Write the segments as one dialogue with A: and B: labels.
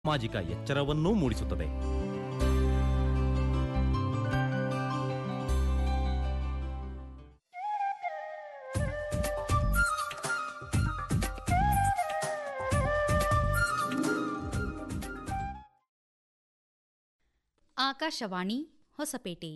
A: ಸಾಮಾಜಿಕ ಎಚ್ಚರವನ್ನೂ ಮೂಡಿಸುತ್ತದೆ
B: ಆಕಾಶವಾಣಿ ಹೊಸಪೇಟೆ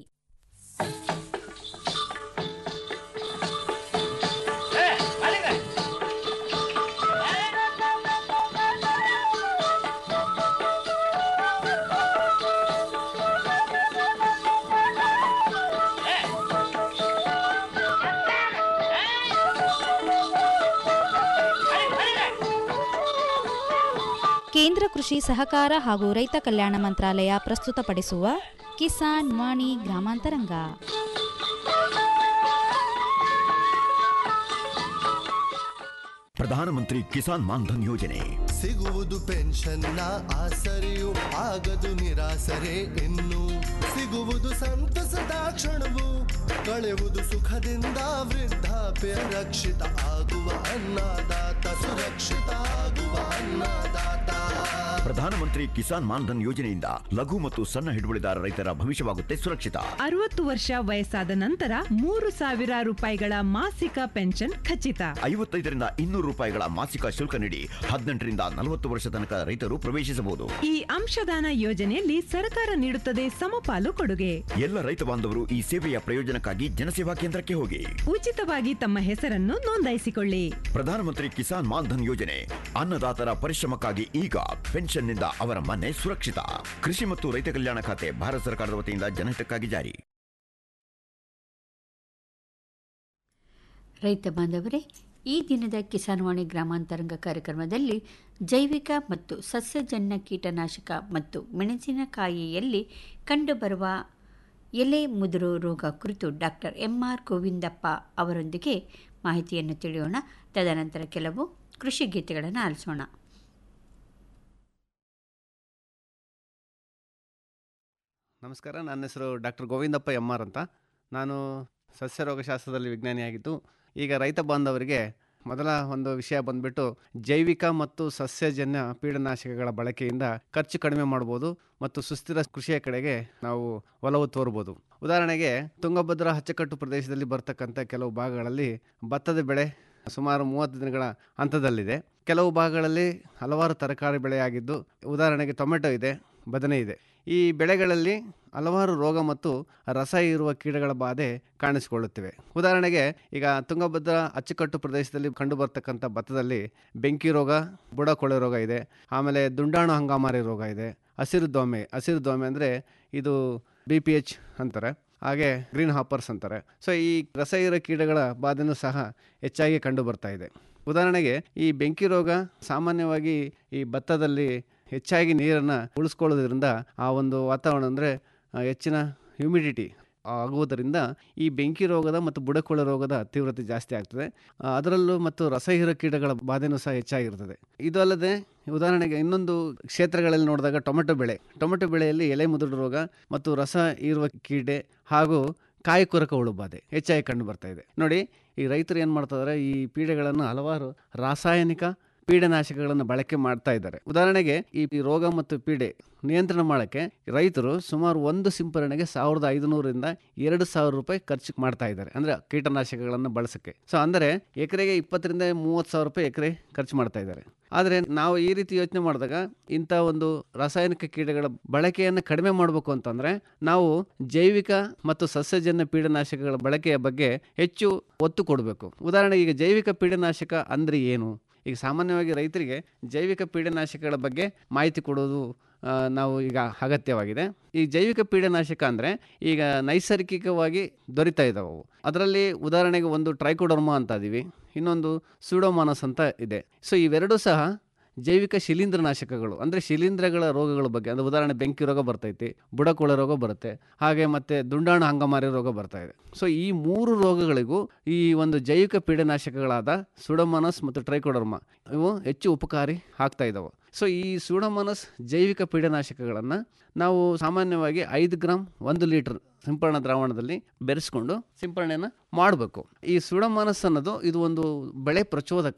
B: ಕೇಂದ್ರ ಕೃಷಿ ಸಹಕಾರ ಹಾಗೂ ರೈತ ಕಲ್ಯಾಣ ಮಂತ್ರಾಲಯ ಪ್ರಸ್ತುತಪಡಿಸುವ ಕಿಸಾನ್ ವಾಣಿ ಗ್ರಾಮಾಂತರಂಗ
C: ಪ್ರಧಾನಮಂತ್ರಿ ಕಿಸಾನ್ ಮಾನ್ಧನ್ ಯೋಜನೆ
D: ಸಿಗುವುದು ಪೆನ್ಷನ್ನ ಆಸರೆಯು ಆಗದು ನಿರಾಸರೆ ಇನ್ನು ಸಿಗುವುದು ಸಂತಸದ ಕ್ಷಣವು ಕಳೆಯುವುದು ಸುಖದಿಂದ ವೃದ್ಧಾಪ್ಯ ರಕ್ಷಿತ ಆಗುವ ಅನ್ನದಾತ ಸುರಕ್ಷಿತ ಆಗುವ ಅನ್ನದಾತ
C: ಪ್ರಧಾನಮಂತ್ರಿ ಕಿಸಾನ್ ಮಾನ್ಧನ್ ಯೋಜನೆಯಿಂದ ಲಘು ಮತ್ತು ಸಣ್ಣ ಹಿಡುವಳಿದಾರ ರೈತರ ಭವಿಷ್ಯವಾಗುತ್ತೆ ಸುರಕ್ಷಿತ
E: ಅರವತ್ತು ವರ್ಷ ವಯಸ್ಸಾದ ನಂತರ ಮೂರು ಸಾವಿರ ರೂಪಾಯಿಗಳ ಮಾಸಿಕ ಪೆನ್ಷನ್ ಖಚಿತ
C: ಐವತ್ತೈದರಿಂದ ಇನ್ನೂರು ರೂಪಾಯಿಗಳ ಮಾಸಿಕ ಶುಲ್ಕ ನೀಡಿ ಹದಿನೆಂಟರಿಂದ ನಲವತ್ತು ವರ್ಷ ತನಕ ರೈತರು ಪ್ರವೇಶಿಸಬಹುದು
E: ಈ ಅಂಶದಾನ ಯೋಜನೆಯಲ್ಲಿ ಸರ್ಕಾರ ನೀಡುತ್ತದೆ ಸಮಪಾಲು ಕೊಡುಗೆ
C: ಎಲ್ಲ ರೈತ ಬಾಂಧವರು ಈ ಸೇವೆಯ ಪ್ರಯೋಜನಕ್ಕಾಗಿ ಜನಸೇವಾ ಕೇಂದ್ರಕ್ಕೆ ಹೋಗಿ
E: ಉಚಿತವಾಗಿ ತಮ್ಮ ಹೆಸರನ್ನು ನೋಂದಾಯಿಸಿಕೊಳ್ಳಿ
C: ಪ್ರಧಾನಮಂತ್ರಿ ಕಿಸಾನ್ ಮಾನ್ಧನ್ ಯೋಜನೆ ಅನ್ನದಾತರ ಪರಿಶ್ರಮಕ್ಕಾಗಿ ಈಗ ಪೆನ್ಷನ್ನಿಂದ ಅವರ ಮನೆ ಸುರಕ್ಷಿತ ಕೃಷಿ ಮತ್ತು ರೈತ ಕಲ್ಯಾಣ ಖಾತೆ ಭಾರತ ಸರ್ಕಾರದ ವತಿಯಿಂದ ಜನಹಿತಕ್ಕಾಗಿ ಜಾರಿ
F: ರೈತ ಬಾಂಧವರೇ ಈ ದಿನದ ಕಿಸಾನ್ವಾಣಿ ಗ್ರಾಮಾಂತರಂಗ ಕಾರ್ಯಕ್ರಮದಲ್ಲಿ ಜೈವಿಕ ಮತ್ತು ಸಸ್ಯಜನ್ಯ ಕೀಟನಾಶಕ ಮತ್ತು ಮೆಣಸಿನಕಾಯಿಯಲ್ಲಿ ಕಂಡುಬರುವ ಎಲೆ ಮುದುರು ರೋಗ ಕುರಿತು ಡಾಕ್ಟರ್ ಎಂಆರ್ ಗೋವಿಂದಪ್ಪ ಅವರೊಂದಿಗೆ ಮಾಹಿತಿಯನ್ನು ತಿಳಿಯೋಣ ತದನಂತರ ಕೆಲವು ಕೃಷಿ ಗೀತೆಗಳನ್ನು ಆಲಿಸೋಣ
G: ನಮಸ್ಕಾರ ನನ್ನ ಹೆಸರು ಡಾಕ್ಟರ್ ಗೋವಿಂದಪ್ಪ ಎಮ್ ಆರ್ ಅಂತ ನಾನು ಸಸ್ಯರೋಗಶಾಸ್ತ್ರದಲ್ಲಿ ವಿಜ್ಞಾನಿಯಾಗಿದ್ದು ಈಗ ರೈತ ಬಾಂಧವರಿಗೆ ಮೊದಲ ಒಂದು ವಿಷಯ ಬಂದ್ಬಿಟ್ಟು ಜೈವಿಕ ಮತ್ತು ಸಸ್ಯಜನ್ಯ ಪೀಡನಾಶಕಗಳ ಬಳಕೆಯಿಂದ ಖರ್ಚು ಕಡಿಮೆ ಮಾಡ್ಬೋದು ಮತ್ತು ಸುಸ್ಥಿರ ಕೃಷಿಯ ಕಡೆಗೆ ನಾವು ಒಲವು ತೋರ್ಬೋದು ಉದಾಹರಣೆಗೆ ತುಂಗಭದ್ರಾ ಅಚ್ಚುಕಟ್ಟು ಪ್ರದೇಶದಲ್ಲಿ ಬರ್ತಕ್ಕಂಥ ಕೆಲವು ಭಾಗಗಳಲ್ಲಿ ಭತ್ತದ ಬೆಳೆ ಸುಮಾರು ಮೂವತ್ತು ದಿನಗಳ ಹಂತದಲ್ಲಿದೆ ಕೆಲವು ಭಾಗಗಳಲ್ಲಿ ಹಲವಾರು ತರಕಾರಿ ಬೆಳೆಯಾಗಿದ್ದು ಉದಾಹರಣೆಗೆ ಟೊಮೆಟೊ ಇದೆ ಬದನೆ ಇದೆ ಈ ಬೆಳೆಗಳಲ್ಲಿ ಹಲವಾರು ರೋಗ ಮತ್ತು ರಸ ಇರುವ ಕೀಟಗಳ ಬಾಧೆ ಕಾಣಿಸಿಕೊಳ್ಳುತ್ತಿವೆ ಉದಾಹರಣೆಗೆ ಈಗ ತುಂಗಭದ್ರಾ ಅಚ್ಚುಕಟ್ಟು ಪ್ರದೇಶದಲ್ಲಿ ಕಂಡುಬರ್ತಕ್ಕಂಥ ಭತ್ತದಲ್ಲಿ ಬೆಂಕಿ ರೋಗ ಬುಡ ಕೊಳೆ ರೋಗ ಇದೆ ಆಮೇಲೆ ದುಂಡಾಣು ಹಂಗಾಮಾರಿ ರೋಗ ಇದೆ ಹಸಿರು ದೋಮೆ ಹಸಿರು ದೋಮೆ ಅಂದರೆ ಇದು ಬಿ ಪಿ ಎಚ್ ಅಂತಾರೆ ಹಾಗೆ ಗ್ರೀನ್ ಹಾಪರ್ಸ್ ಅಂತಾರೆ ಸೊ ಈ ರಸ ಇರೋ ಕೀಟಗಳ ಬಾಧೆನೂ ಸಹ ಹೆಚ್ಚಾಗಿ ಕಂಡು ಬರ್ತಾ ಇದೆ ಉದಾಹರಣೆಗೆ ಈ ಬೆಂಕಿ ರೋಗ ಸಾಮಾನ್ಯವಾಗಿ ಈ ಭತ್ತದಲ್ಲಿ ಹೆಚ್ಚಾಗಿ ನೀರನ್ನು ಉಳಿಸ್ಕೊಳ್ಳೋದ್ರಿಂದ ಆ ಒಂದು ವಾತಾವರಣ ಅಂದರೆ ಹೆಚ್ಚಿನ ಹ್ಯುಮಿಡಿಟಿ ಆಗುವುದರಿಂದ ಈ ಬೆಂಕಿ ರೋಗದ ಮತ್ತು ಬುಡಕೊಳ ರೋಗದ ತೀವ್ರತೆ ಜಾಸ್ತಿ ಆಗ್ತದೆ ಆ, ಅದರಲ್ಲೂ ಮತ್ತು ರಸಹೀರ ಕೀಟಗಳ ಬಾಧೆನೂ ಸಹ ಹೆಚ್ಚಾಗಿರ್ತದೆ ಇದು ಅಲ್ಲದೆ ಉದಾಹರಣೆಗೆ ಇನ್ನೊಂದು ಕ್ಷೇತ್ರಗಳಲ್ಲಿ ನೋಡಿದಾಗ ಟೊಮೆಟೊ ಬೆಳೆ ಟೊಮೆಟೊ ಬೆಳೆಯಲ್ಲಿ ಎಲೆ ಮುದುಡು ರೋಗ ಮತ್ತು ರಸ ಇರುವ ಕೀಡೆ ಹಾಗೂ ಕಾಯಿ ಕೊರಕ ಹುಳು ಬಾಧೆ ಹೆಚ್ಚಾಗಿ ಕಂಡು ಬರ್ತಾ ಇದೆ ನೋಡಿ ಈ ರೈತರು ಏನು ಮಾಡ್ತಾ ಇದ್ದಾರೆ ಈ ಪೀಡೆಗಳನ್ನು ಹಲವಾರು ರಾಸಾಯನಿಕ ಪೀಡನಾಶಕಗಳನ್ನು ಬಳಕೆ ಮಾಡ್ತಾ ಇದ್ದಾರೆ ಉದಾಹರಣೆಗೆ ಈ ಈ ರೋಗ ಮತ್ತು ಪೀಡೆ ನಿಯಂತ್ರಣ ಮಾಡೋಕ್ಕೆ ರೈತರು ಸುಮಾರು ಒಂದು ಸಿಂಪರಣೆಗೆ ಸಾವಿರದ ಐದುನೂರಿಂದ ಎರಡು ಸಾವಿರ ರೂಪಾಯಿ ಖರ್ಚು ಮಾಡ್ತಾ ಇದ್ದಾರೆ ಅಂದರೆ ಕೀಟನಾಶಕಗಳನ್ನು ಬಳಸೋಕ್ಕೆ ಸೊ ಅಂದರೆ ಎಕರೆಗೆ ಇಪ್ಪತ್ತರಿಂದ ಮೂವತ್ತು ಸಾವಿರ ರೂಪಾಯಿ ಎಕರೆ ಖರ್ಚು ಮಾಡ್ತಾ ಇದ್ದಾರೆ ಆದರೆ ನಾವು ಈ ರೀತಿ ಯೋಚನೆ ಮಾಡಿದಾಗ ಇಂಥ ಒಂದು ರಾಸಾಯನಿಕ ಕೀಟಗಳ ಬಳಕೆಯನ್ನು ಕಡಿಮೆ ಮಾಡಬೇಕು ಅಂತಂದರೆ ನಾವು ಜೈವಿಕ ಮತ್ತು ಸಸ್ಯಜನ್ಯ ಪೀಡನಾಶಕಗಳ ಬಳಕೆಯ ಬಗ್ಗೆ ಹೆಚ್ಚು ಒತ್ತು ಕೊಡಬೇಕು ಉದಾಹರಣೆಗೆ ಈಗ ಜೈವಿಕ ಪೀಡನಾಶಕ ಅಂದರೆ ಏನು ಈಗ ಸಾಮಾನ್ಯವಾಗಿ ರೈತರಿಗೆ ಜೈವಿಕ ಪೀಡನಾಶಕಗಳ ಬಗ್ಗೆ ಮಾಹಿತಿ ಕೊಡೋದು ಆ, ನಾವು ಈಗ ಅಗತ್ಯವಾಗಿದೆ ಈ ಜೈವಿಕ ಪೀಡನಾಶಕ ಅಂದರೆ ಈಗ ನೈಸರ್ಗಿಕವಾಗಿ ದೊರೀತಾ ಇದ್ದಾವೆ ಅವು ಅದರಲ್ಲಿ ಉದಾಹರಣೆಗೆ ಒಂದು ಟ್ರೈಕೋಡರ್ಮಾ ಅಂತ ಇದೀವಿ ಇನ್ನೊಂದು ಸೂಡೋಮಾನಸ್ ಅಂತ ಇದೆ ಸೊ ಇವೆರಡೂ ಸಹ ಜೈವಿಕ ಶಿಲೀಂಧ್ರನಾಶಕಗಳು ಅಂದರೆ ಶಿಲೀಂಧ್ರಗಳ ರೋಗಗಳ ಬಗ್ಗೆ ಅಂದರೆ ಉದಾಹರಣೆ ಬೆಂಕಿ ರೋಗ ಬರ್ತೈತಿ ಬುಡಕೊಳ ರೋಗ ಬರುತ್ತೆ ಹಾಗೆ ಮತ್ತು ದುಂಡಾಣು ಹಂಗಮಾರಿ ರೋಗ ಬರ್ತಾ ಇದೆ ಸೊ ಈ ಮೂರು ರೋಗಗಳಿಗೂ ಈ ಒಂದು ಜೈವಿಕ ಪೀಡನಾಶಕಗಳಾದ ಸುಡೋಮನಸ್ ಮತ್ತು ಟ್ರೈಕೋಡರ್ಮಾ ಇವು ಹೆಚ್ಚು ಉಪಕಾರಿ ಆಗ್ತಾ ಇದ್ದಾವೆ ಸೊ ಈ ಸೂಡೋಮನಸ್ ಜೈವಿಕ ಪೀಡನಾಶಕಗಳನ್ನು ನಾವು ಸಾಮಾನ್ಯವಾಗಿ ಐದು ಗ್ರಾಮ್ ಒಂದು ಲೀಟರ್ ಸಿಂಪರಣಾ ದ್ರಾವಣದಲ್ಲಿ ಬೆರೆಸ್ಕೊಂಡು ಸಿಂಪರಣೆಯನ್ನು ಮಾಡಬೇಕು ಈ ಸೂಡೋಮನಸ್ ಅನ್ನೋದು ಇದು ಒಂದು ಬೆಳೆ ಪ್ರಚೋದಕ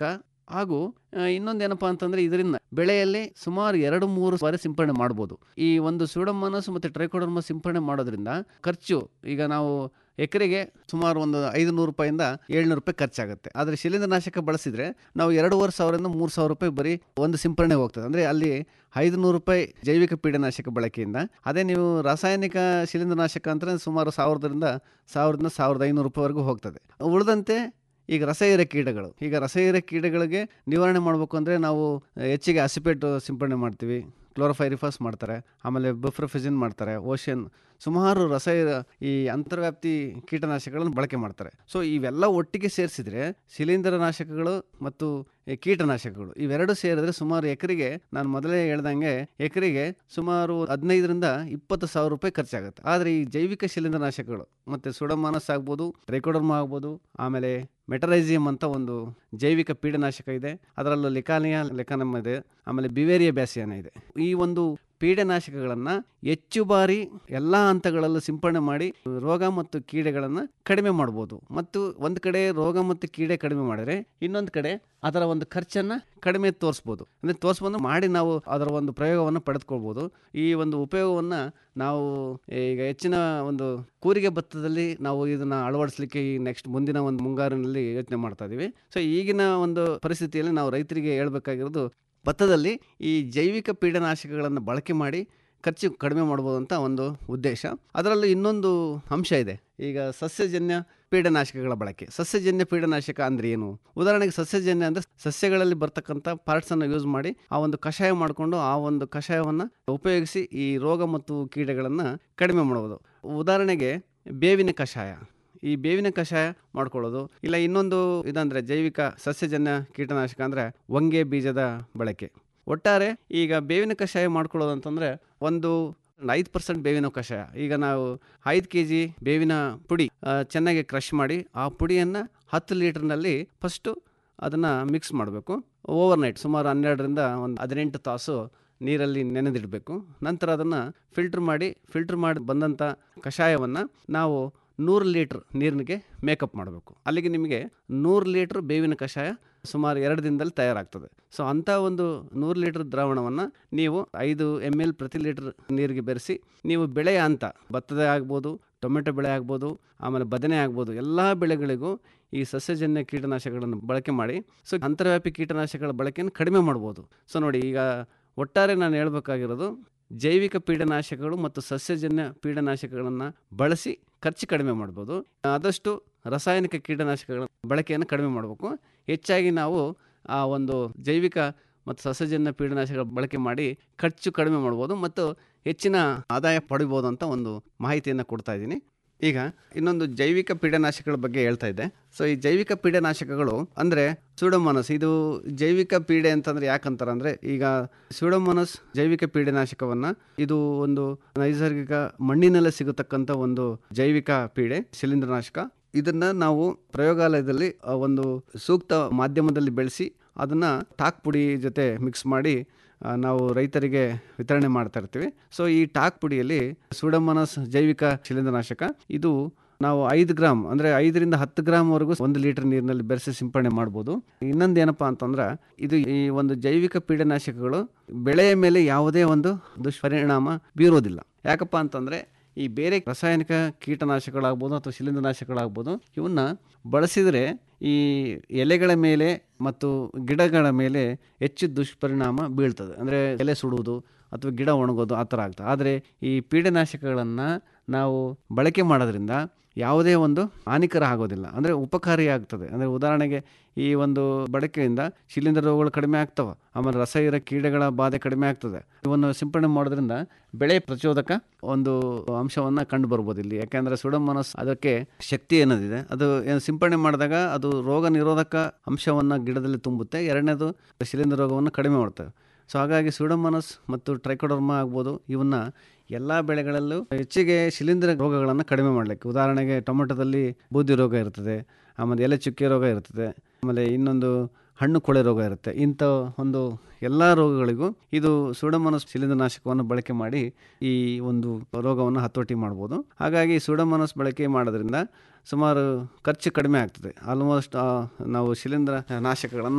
G: ಹಾಗೂ ಆ, ಇನ್ನೊಂದೇನಪ್ಪ ಅಂತಂದ್ರೆ ಇದರಿಂದ ಬೆಳೆಯಲ್ಲಿ ಸುಮಾರು ಎರಡು ಮೂರು ಬಾರಿ ಸಿಂಪಡಣೆ ಮಾಡ್ಬೋದು ಈ ಒಂದು ಸೂಡೋಮೋನಾಸ್ ಮತ್ತು ಟ್ರೈಕೋಡರ್ಮ ಸಿಂಪಡಣೆ ಮಾಡೋದ್ರಿಂದ ಖರ್ಚು ಈಗ ನಾವು ಎಕರೆಗೆ ಸುಮಾರು ಒಂದು ಐದು ನೂರು ರೂಪಾಯಿಂದ ಏಳ್ನೂರು ರೂಪಾಯಿ ಖರ್ಚಾಗುತ್ತೆ ಆದರೆ ಶಿಲೀಂಧ್ರನಾಶಕ ಬಳಸಿದರೆ ನಾವು ಎರಡೂವರೆ ಸಾವಿರದಿಂದ ಮೂರು ಸಾವಿರ ರೂಪಾಯಿ ಬರೀ ಒಂದು ಸಿಂಪಡಣೆ ಹೋಗ್ತದೆ ಅಂದರೆ ಅಲ್ಲಿ ಐದು ನೂರು ರೂಪಾಯಿ ಜೈವಿಕ ಪೀಡನಾಶಕ ಬಳಕೆಯಿಂದ ಅದೇ ನೀವು ರಾಸಾಯನಿಕ ಶಿಲೀಂಧ್ರನಾಶಕ ಅಂದರೆ ಸುಮಾರು ಸಾವಿರದಿಂದ ಸಾವಿರದಿಂದ ಸಾವಿರದ ಐನೂರು ರೂಪಾಯಿವರೆಗೂ ಹೋಗ್ತದೆ ಉಳಿದಂತೆ ಈಗ ರಸಹೀರ ಕೀಟಗಳು ಈಗ ರಸಹೀರ ಕೀಟಗಳಿಗೆ ನಿವಾರಣೆ ಮಾಡಬೇಕು ಅಂದರೆ ನಾವು ಹೆಚ್ಚಿಗೆ ಅಸಿಪೇಟ್ ಸಿಂಪಡಣೆ ಮಾಡ್ತೀವಿ ಕ್ಲೋರೋಫೈರಿಫಾಸ್ ಮಾಡ್ತಾರೆ ಆಮೇಲೆ ಬಫ್ರಫಿಜಿನ್ ಮಾಡ್ತಾರೆ ಓಷನ್ ಸುಮಾರು ರಸಹೀರ ಈ ಅಂತರ್ವ್ಯಾಪ್ತಿ ಕೀಟನಾಶಕಗಳನ್ನು ಬಳಕೆ ಮಾಡ್ತಾರೆ ಸೊ ಇವೆಲ್ಲ ಒಟ್ಟಿಗೆ ಸೇರಿಸಿದ್ರೆ ಶಿಲೀಂಧ್ರನಾಶಕಗಳು ಮತ್ತು ಈ ಕೀಟನಾಶಕಗಳು ಇವೆರಡು ಸೇರಿದ್ರೆ ಸುಮಾರು ಎಕರೆಗೆ ನಾನು ಮೊದಲೇ ಹೇಳ್ದಂಗೆ ಎಕರೆಗೆ ಸುಮಾರು ಹದಿನೈದರಿಂದ ಇಪ್ಪತ್ತು ಸಾವಿರ ರೂಪಾಯಿ ಖರ್ಚಾಗುತ್ತೆ ಆದರೆ ಈ ಜೈವಿಕ ಶಿಲೀಂಧ್ರನಾಶಕಗಳು ಮತ್ತು ಸುಡಮಾನಸ್ ಆಗ್ಬೋದು ಟ್ರೈಕೋಡರ್ಮ ಆಗ್ಬೋದು ಆಮೇಲೆ ಮೆಟರೈಸಿಯಂ ಅಂತ ಒಂದು ಜೈವಿಕ ಪೀಡನಾಶಕ ಇದೆ ಅದರಲ್ಲೂ ಲಿಕಾನಿಯಾ ಲೆಕಾನಮ್ ಇದೆ ಆಮೇಲೆ ಬಿವೇರಿಯಾ ಬ್ಯಾಸಿಯಾನ ಇದೆ ಈ ಒಂದು ಪೀಡನಾಶಕಗಳನ್ನು ಹೆಚ್ಚು ಬಾರಿ ಎಲ್ಲ ಹಂತಗಳಲ್ಲೂ ಸಿಂಪಡಣೆ ಮಾಡಿ ರೋಗ ಮತ್ತು ಕೀಡೆಗಳನ್ನು ಕಡಿಮೆ ಮಾಡ್ಬೋದು ಮತ್ತು ಒಂದು ಕಡೆ ರೋಗ ಮತ್ತು ಕೀಡೆ ಕಡಿಮೆ ಮಾಡಿದ್ರೆ ಇನ್ನೊಂದು ಕಡೆ ಅದರ ಒಂದು ಖರ್ಚನ್ನು ಕಡಿಮೆ ತೋರಿಸ್ಬೋದು ಅಂದರೆ ತೋರಿಸ್ಬೋದು ಮಾಡಿ ನಾವು ಅದರ ಒಂದು ಪ್ರಯೋಗವನ್ನು ಪಡೆದುಕೊಳ್ಬೋದು ಈ ಒಂದು ಉಪಯೋಗವನ್ನು ನಾವು ಈಗ ಹೆಚ್ಚಿನ ಒಂದು ಕೂರಿಗೆ ಭತ್ತದಲ್ಲಿ ನಾವು ಇದನ್ನು ಅಳವಡಿಸಲಿಕ್ಕೆ ಈ ನೆಕ್ಸ್ಟ್ ಮುಂದಿನ ಒಂದು ಮುಂಗಾರಿನಲ್ಲಿ ಯೋಚನೆ ಮಾಡ್ತಾ ಇದ್ದೀವಿ ಸೊ ಈಗಿನ ಒಂದು ಪರಿಸ್ಥಿತಿಯಲ್ಲಿ ನಾವು ರೈತರಿಗೆ ಹೇಳ್ಬೇಕಾಗಿರೋದು ಭತ್ತದಲ್ಲಿ ಈ ಜೈವಿಕ ಪೀಡನಾಶಕಗಳನ್ನು ಬಳಕೆ ಮಾಡಿ ಖರ್ಚು ಕಡಿಮೆ ಮಾಡ್ಬೋದು ಅಂತ ಒಂದು ಉದ್ದೇಶ ಅದರಲ್ಲೂ ಇನ್ನೊಂದು ಅಂಶ ಇದೆ ಈಗ ಸಸ್ಯಜನ್ಯ ಪೀಡನಾಶಕಗಳ ಬಳಕೆ ಸಸ್ಯಜನ್ಯ ಪೀಡನಾಶಕ ಅಂದರೆ ಏನು ಉದಾಹರಣೆಗೆ ಸಸ್ಯಜನ್ಯ ಅಂದರೆ ಸಸ್ಯಗಳಲ್ಲಿ ಬರ್ತಕ್ಕಂಥ ಪಾರ್ಟ್ಸನ್ನು ಯೂಸ್ ಮಾಡಿ ಆ ಒಂದು ಕಷಾಯ ಮಾಡಿಕೊಂಡು ಆ ಒಂದು ಕಷಾಯವನ್ನು ಉಪಯೋಗಿಸಿ ಈ ರೋಗ ಮತ್ತು ಕೀಡೆಗಳನ್ನು ಕಡಿಮೆ ಮಾಡ್ಬೋದು ಉದಾಹರಣೆಗೆ ಬೇವಿನ ಕಷಾಯ ಈ ಬೇವಿನ ಕಷಾಯ ಮಾಡ್ಕೊಳ್ಳೋದು ಇಲ್ಲ ಇನ್ನೊಂದು ಇದಂದರೆ ಜೈವಿಕ ಸಸ್ಯಜನ್ಯ ಕೀಟನಾಶಕ ಅಂದರೆ ಹೊಂಗೆ ಬೀಜದ ಬಳಕೆ ಒಟ್ಟಾರೆ ಈಗ ಬೇವಿನ ಕಷಾಯ ಮಾಡ್ಕೊಳ್ಳೋದು ಅಂತಂದರೆ ಒಂದು ಐದು ಪರ್ಸೆಂಟ್ ಬೇವಿನ ಕಷಾಯ ಈಗ ನಾವು ಐದು ಕೆ ಜಿ ಬೇವಿನ ಪುಡಿ ಆ, ಚೆನ್ನಾಗಿ ಕ್ರಷ್ ಮಾಡಿ ಆ ಪುಡಿಯನ್ನು ಹತ್ತು ಲೀಟ್ರ್ನಲ್ಲಿ ಫಸ್ಟು ಅದನ್ನು ಮಿಕ್ಸ್ ಮಾಡಬೇಕು ಓವರ್ ನೈಟ್ ಸುಮಾರು ಹನ್ನೆರಡರಿಂದ ಒಂದು ಹದಿನೆಂಟು ತಾಸು ನೀರಲ್ಲಿ ನೆನೆದಿಡಬೇಕು ನಂತರ ಅದನ್ನು ಫಿಲ್ಟ್ರ್ ಮಾಡಿ ಫಿಲ್ಟ್ರ್ ಮಾಡಿ ಬಂದಂಥ ಕಷಾಯವನ್ನು ನಾವು ನೂರು ಲೀಟ್ರ್ ನೀರಿನಿಗೆ ಮೇಕಪ್ ಮಾಡಬೇಕು ಅಲ್ಲಿಗೆ ನಿಮಗೆ ನೂರು ಲೀಟ್ರ್ ಬೇವಿನ ಕಷಾಯ ಸುಮಾರು ಎರಡು ದಿನದಲ್ಲಿ ತಯಾರಾಗ್ತದೆ ಸೊ ಅಂಥ ಒಂದು ನೂರು ಲೀಟ್ರ್ ದ್ರಾವಣವನ್ನು ನೀವು ಐದು ಎಮ್ ಎಲ್ ಪ್ರತಿ ಲೀಟ್ರ್ ನೀರಿಗೆ ಬೆರೆಸಿ ನೀವು ಬೆಳೆಯ ಹಂತ ಭತ್ತದ ಆಗ್ಬೋದು ಟೊಮೆಟೊ ಬೆಳೆ ಆಗ್ಬೋದು ಆಮೇಲೆ ಬದನೆ ಆಗ್ಬೋದು ಎಲ್ಲ ಬೆಳೆಗಳಿಗೂ ಈ ಸಸ್ಯಜನ್ಯ ಕೀಟನಾಶಕಗಳನ್ನು ಬಳಕೆ ಮಾಡಿ ಸೊ ಅಂತರ್ವ್ಯಾಪಿ ಕೀಟನಾಶಕಗಳ ಬಳಕೆಯನ್ನು ಕಡಿಮೆ ಮಾಡ್ಬೋದು ಸೊ ನೋಡಿ ಈಗ ಒಟ್ಟಾರೆ ನಾನು ಹೇಳ್ಬೇಕಾಗಿರೋದು ಜೈವಿಕ ಪೀಡನಾಶಕಗಳು ಮತ್ತು ಸಸ್ಯಜನ್ಯ ಪೀಡನಾಶಕಗಳನ್ನು ಬಳಸಿ ಖರ್ಚು ಕಡಿಮೆ ಮಾಡ್ಬೋದು ಆದಷ್ಟು ರಾಸಾಯನಿಕ ಕೀಟನಾಶಕಗಳ ಬಳಕೆಯನ್ನು ಕಡಿಮೆ ಮಾಡಬೇಕು ಹೆಚ್ಚಾಗಿ ನಾವು ಆ ಒಂದು ಜೈವಿಕ ಮತ್ತು ಸಸ್ಯಜನ್ಯ ಪೀಡನಾಶಕಗಳ ಬಳಕೆ ಮಾಡಿ ಖರ್ಚು ಕಡಿಮೆ ಮಾಡ್ಬೋದು ಮತ್ತು ಹೆಚ್ಚಿನ ಆದಾಯ ಪಡಿಬೋದು ಅಂತ ಒಂದು ಮಾಹಿತಿಯನ್ನು ಕೊಡ್ತಾ ಇದ್ದೀನಿ ಈಗ ಇನ್ನೊಂದು ಜೈವಿಕ ಪೀಡನಾಶಕಗಳ ಬಗ್ಗೆ ಹೇಳ್ತಾ ಇದ್ದೆ ಸೊ ಈ ಜೈವಿಕ ಪೀಡನಾಶಕಗಳು ಅಂದರೆ ಸ್ಯೂಡೋಮೋನಸ್ ಇದು ಜೈವಿಕ ಪೀಡೆ ಅಂತಂದ್ರೆ ಯಾಕಂತಾರೆ ಅಂದರೆ ಈಗ ಸ್ಯೂಡೋಮೋನಸ್ ಜೈವಿಕ ಪೀಡನಾಶಕವನ್ನು ಇದು ಒಂದು ನೈಸರ್ಗಿಕ ಮಣ್ಣಿನಲ್ಲೇ ಸಿಗತಕ್ಕಂಥ ಒಂದು ಜೈವಿಕ ಪೀಡೆ ಶಿಲೀಂಧ್ರನಾಶಕ ಇದನ್ನ ನಾವು ಪ್ರಯೋಗಾಲಯದಲ್ಲಿ ಆ, ಒಂದು ಸೂಕ್ತ ಮಾಧ್ಯಮದಲ್ಲಿ ಬೆಳೆಸಿ ಅದನ್ನು ಟಾಕ್ ಪುಡಿ ಜೊತೆ ಮಿಕ್ಸ್ ಮಾಡಿ ಆ, ನಾವು ರೈತರಿಗೆ ವಿತರಣೆ ಮಾಡ್ತಾ ಇರ್ತೀವಿ ಸೊ ಈ ಟಾಕ್ ಪುಡಿಯಲ್ಲಿ ಸೂಡಮನಸ್ ಜೈವಿಕ ಶಿಲೀಂಧ್ರನಾಶಕ ಇದು ನಾವು ಐದು ಗ್ರಾಮ್ ಅಂದರೆ ಐದರಿಂದ ಹತ್ತು ಗ್ರಾಮ್ವರೆಗೂ ಒಂದು ಲೀಟರ್ ನೀರಿನಲ್ಲಿ ಬೆರೆಸಿ ಸಿಂಪಡಣೆ ಮಾಡ್ಬೋದು ಇನ್ನೊಂದು ಏನಪ್ಪ ಅಂತಂದ್ರೆ ಇದು ಈ ಒಂದು ಜೈವಿಕ ಪೀಡನಾಶಕಗಳು ಬೆಳೆಯ ಮೇಲೆ ಯಾವುದೇ ಒಂದು ದುಷ್ಪರಿಣಾಮ ಬೀರೋದಿಲ್ಲ ಯಾಕಪ್ಪ ಅಂತಂದರೆ ಈ ಬೇರೆ ರಾಸಾಯನಿಕ ಕೀಟನಾಶಕಗಳಾಗ್ಬೋದು ಅಥವಾ ಶಿಲೀಂಧ್ರನಾಶಕಗಳಾಗ್ಬೋದು ಇವನ್ನ ಬಳಸಿದರೆ ಈ ಎಲೆಗಳ ಮೇಲೆ ಮತ್ತು ಗಿಡಗಳ ಮೇಲೆ ಹೆಚ್ಚು ದುಷ್ಪರಿಣಾಮ ಬೀಳ್ತದೆ ಅಂದರೆ ಎಲೆ ಸುಡುವುದು ಅಥವಾ ಗಿಡ ಒಣಗೋದು ಆ ಥರ ಆಗ್ತದೆ ಆದರೆ ಈ ಪೀಡನಾಶಕಗಳನ್ನು ನಾವು ಬಳಕೆ ಮಾಡೋದ್ರಿಂದ ಯಾವುದೇ ಒಂದು ಹಾನಿಕರ ಆಗೋದಿಲ್ಲ ಅಂದರೆ ಉಪಕಾರಿ ಆಗ್ತದೆ ಅಂದರೆ ಉದಾಹರಣೆಗೆ ಈ ಒಂದು ಬಳಕೆಯಿಂದ ಶಿಲೀಂಧ್ರ ರೋಗಗಳು ಕಡಿಮೆ ಆಗ್ತವೆ ಆಮೇಲೆ ರಸಹೀರ ಕೀಡೆಗಳ ಬಾಧೆ ಕಡಿಮೆ ಆಗ್ತದೆ ಇವನ್ನು ಸಿಂಪಡಣೆ ಮಾಡೋದ್ರಿಂದ ಬೆಳೆ ಪ್ರಚೋದಕ ಒಂದು ಅಂಶವನ್ನು ಕಂಡು ಬರ್ಬೋದು ಇಲ್ಲಿ ಯಾಕೆಂದರೆ ಸುಡಮನಸ್ ಅದಕ್ಕೆ ಶಕ್ತಿ ಏನದಿದೆ ಅದು ಏನು ಸಿಂಪಡಣೆ ಮಾಡಿದಾಗ ಅದು ರೋಗ ನಿರೋಧಕ ಅಂಶವನ್ನು ಗಿಡದಲ್ಲಿ ತುಂಬುತ್ತೆ ಎರಡನೇದು ಶಿಲೀಂಧ್ರ ರೋಗವನ್ನು ಕಡಿಮೆ ಮಾಡ್ತವೆ ಸೊ ಹಾಗಾಗಿ ಸುಡಮನಸ್ ಮತ್ತು ಟ್ರೈಕೋಡರ್ಮಾ ಆಗ್ಬೋದು ಇವನ್ನ ಎಲ್ಲ ಬೆಳೆಗಳಲ್ಲೂ ಹೆಚ್ಚಿಗೆ ಶಿಲೀಂಧ್ರ ರೋಗಗಳನ್ನು ಕಡಿಮೆ ಮಾಡಲಿಕ್ಕೆ ಉದಾಹರಣೆಗೆ ಟೊಮೆಟೊದಲ್ಲಿ ಬೂದಿ ರೋಗ ಇರ್ತದೆ ಆಮೇಲೆ ಎಲೆ ಚುಕ್ಕೆ ರೋಗ ಇರ್ತದೆ ಆಮೇಲೆ ಇನ್ನೊಂದು ಹಣ್ಣು ಕೊಳೆ ರೋಗ ಇರುತ್ತೆ ಇಂಥ ಒಂದು ಎಲ್ಲ ರೋಗಗಳಿಗೂ ಇದು ಸೂಡಮನಸ್ ಶಿಲೀಂಧ್ರನಾಶಕವನ್ನು ಬಳಕೆ ಮಾಡಿ ಈ ಒಂದು ರೋಗವನ್ನು ಹತೋಟಿ ಮಾಡ್ಬೋದು ಹಾಗಾಗಿ ಸೂಡಮನಸ್ ಬಳಕೆ ಮಾಡೋದ್ರಿಂದ ಸುಮಾರು ಖರ್ಚು ಕಡಿಮೆ ಆಗ್ತದೆ ಆಲ್ಮೋಸ್ಟ್ ನಾವು ಶಿಲೀಂಧ್ರ ನಾಶಕಗಳನ್ನು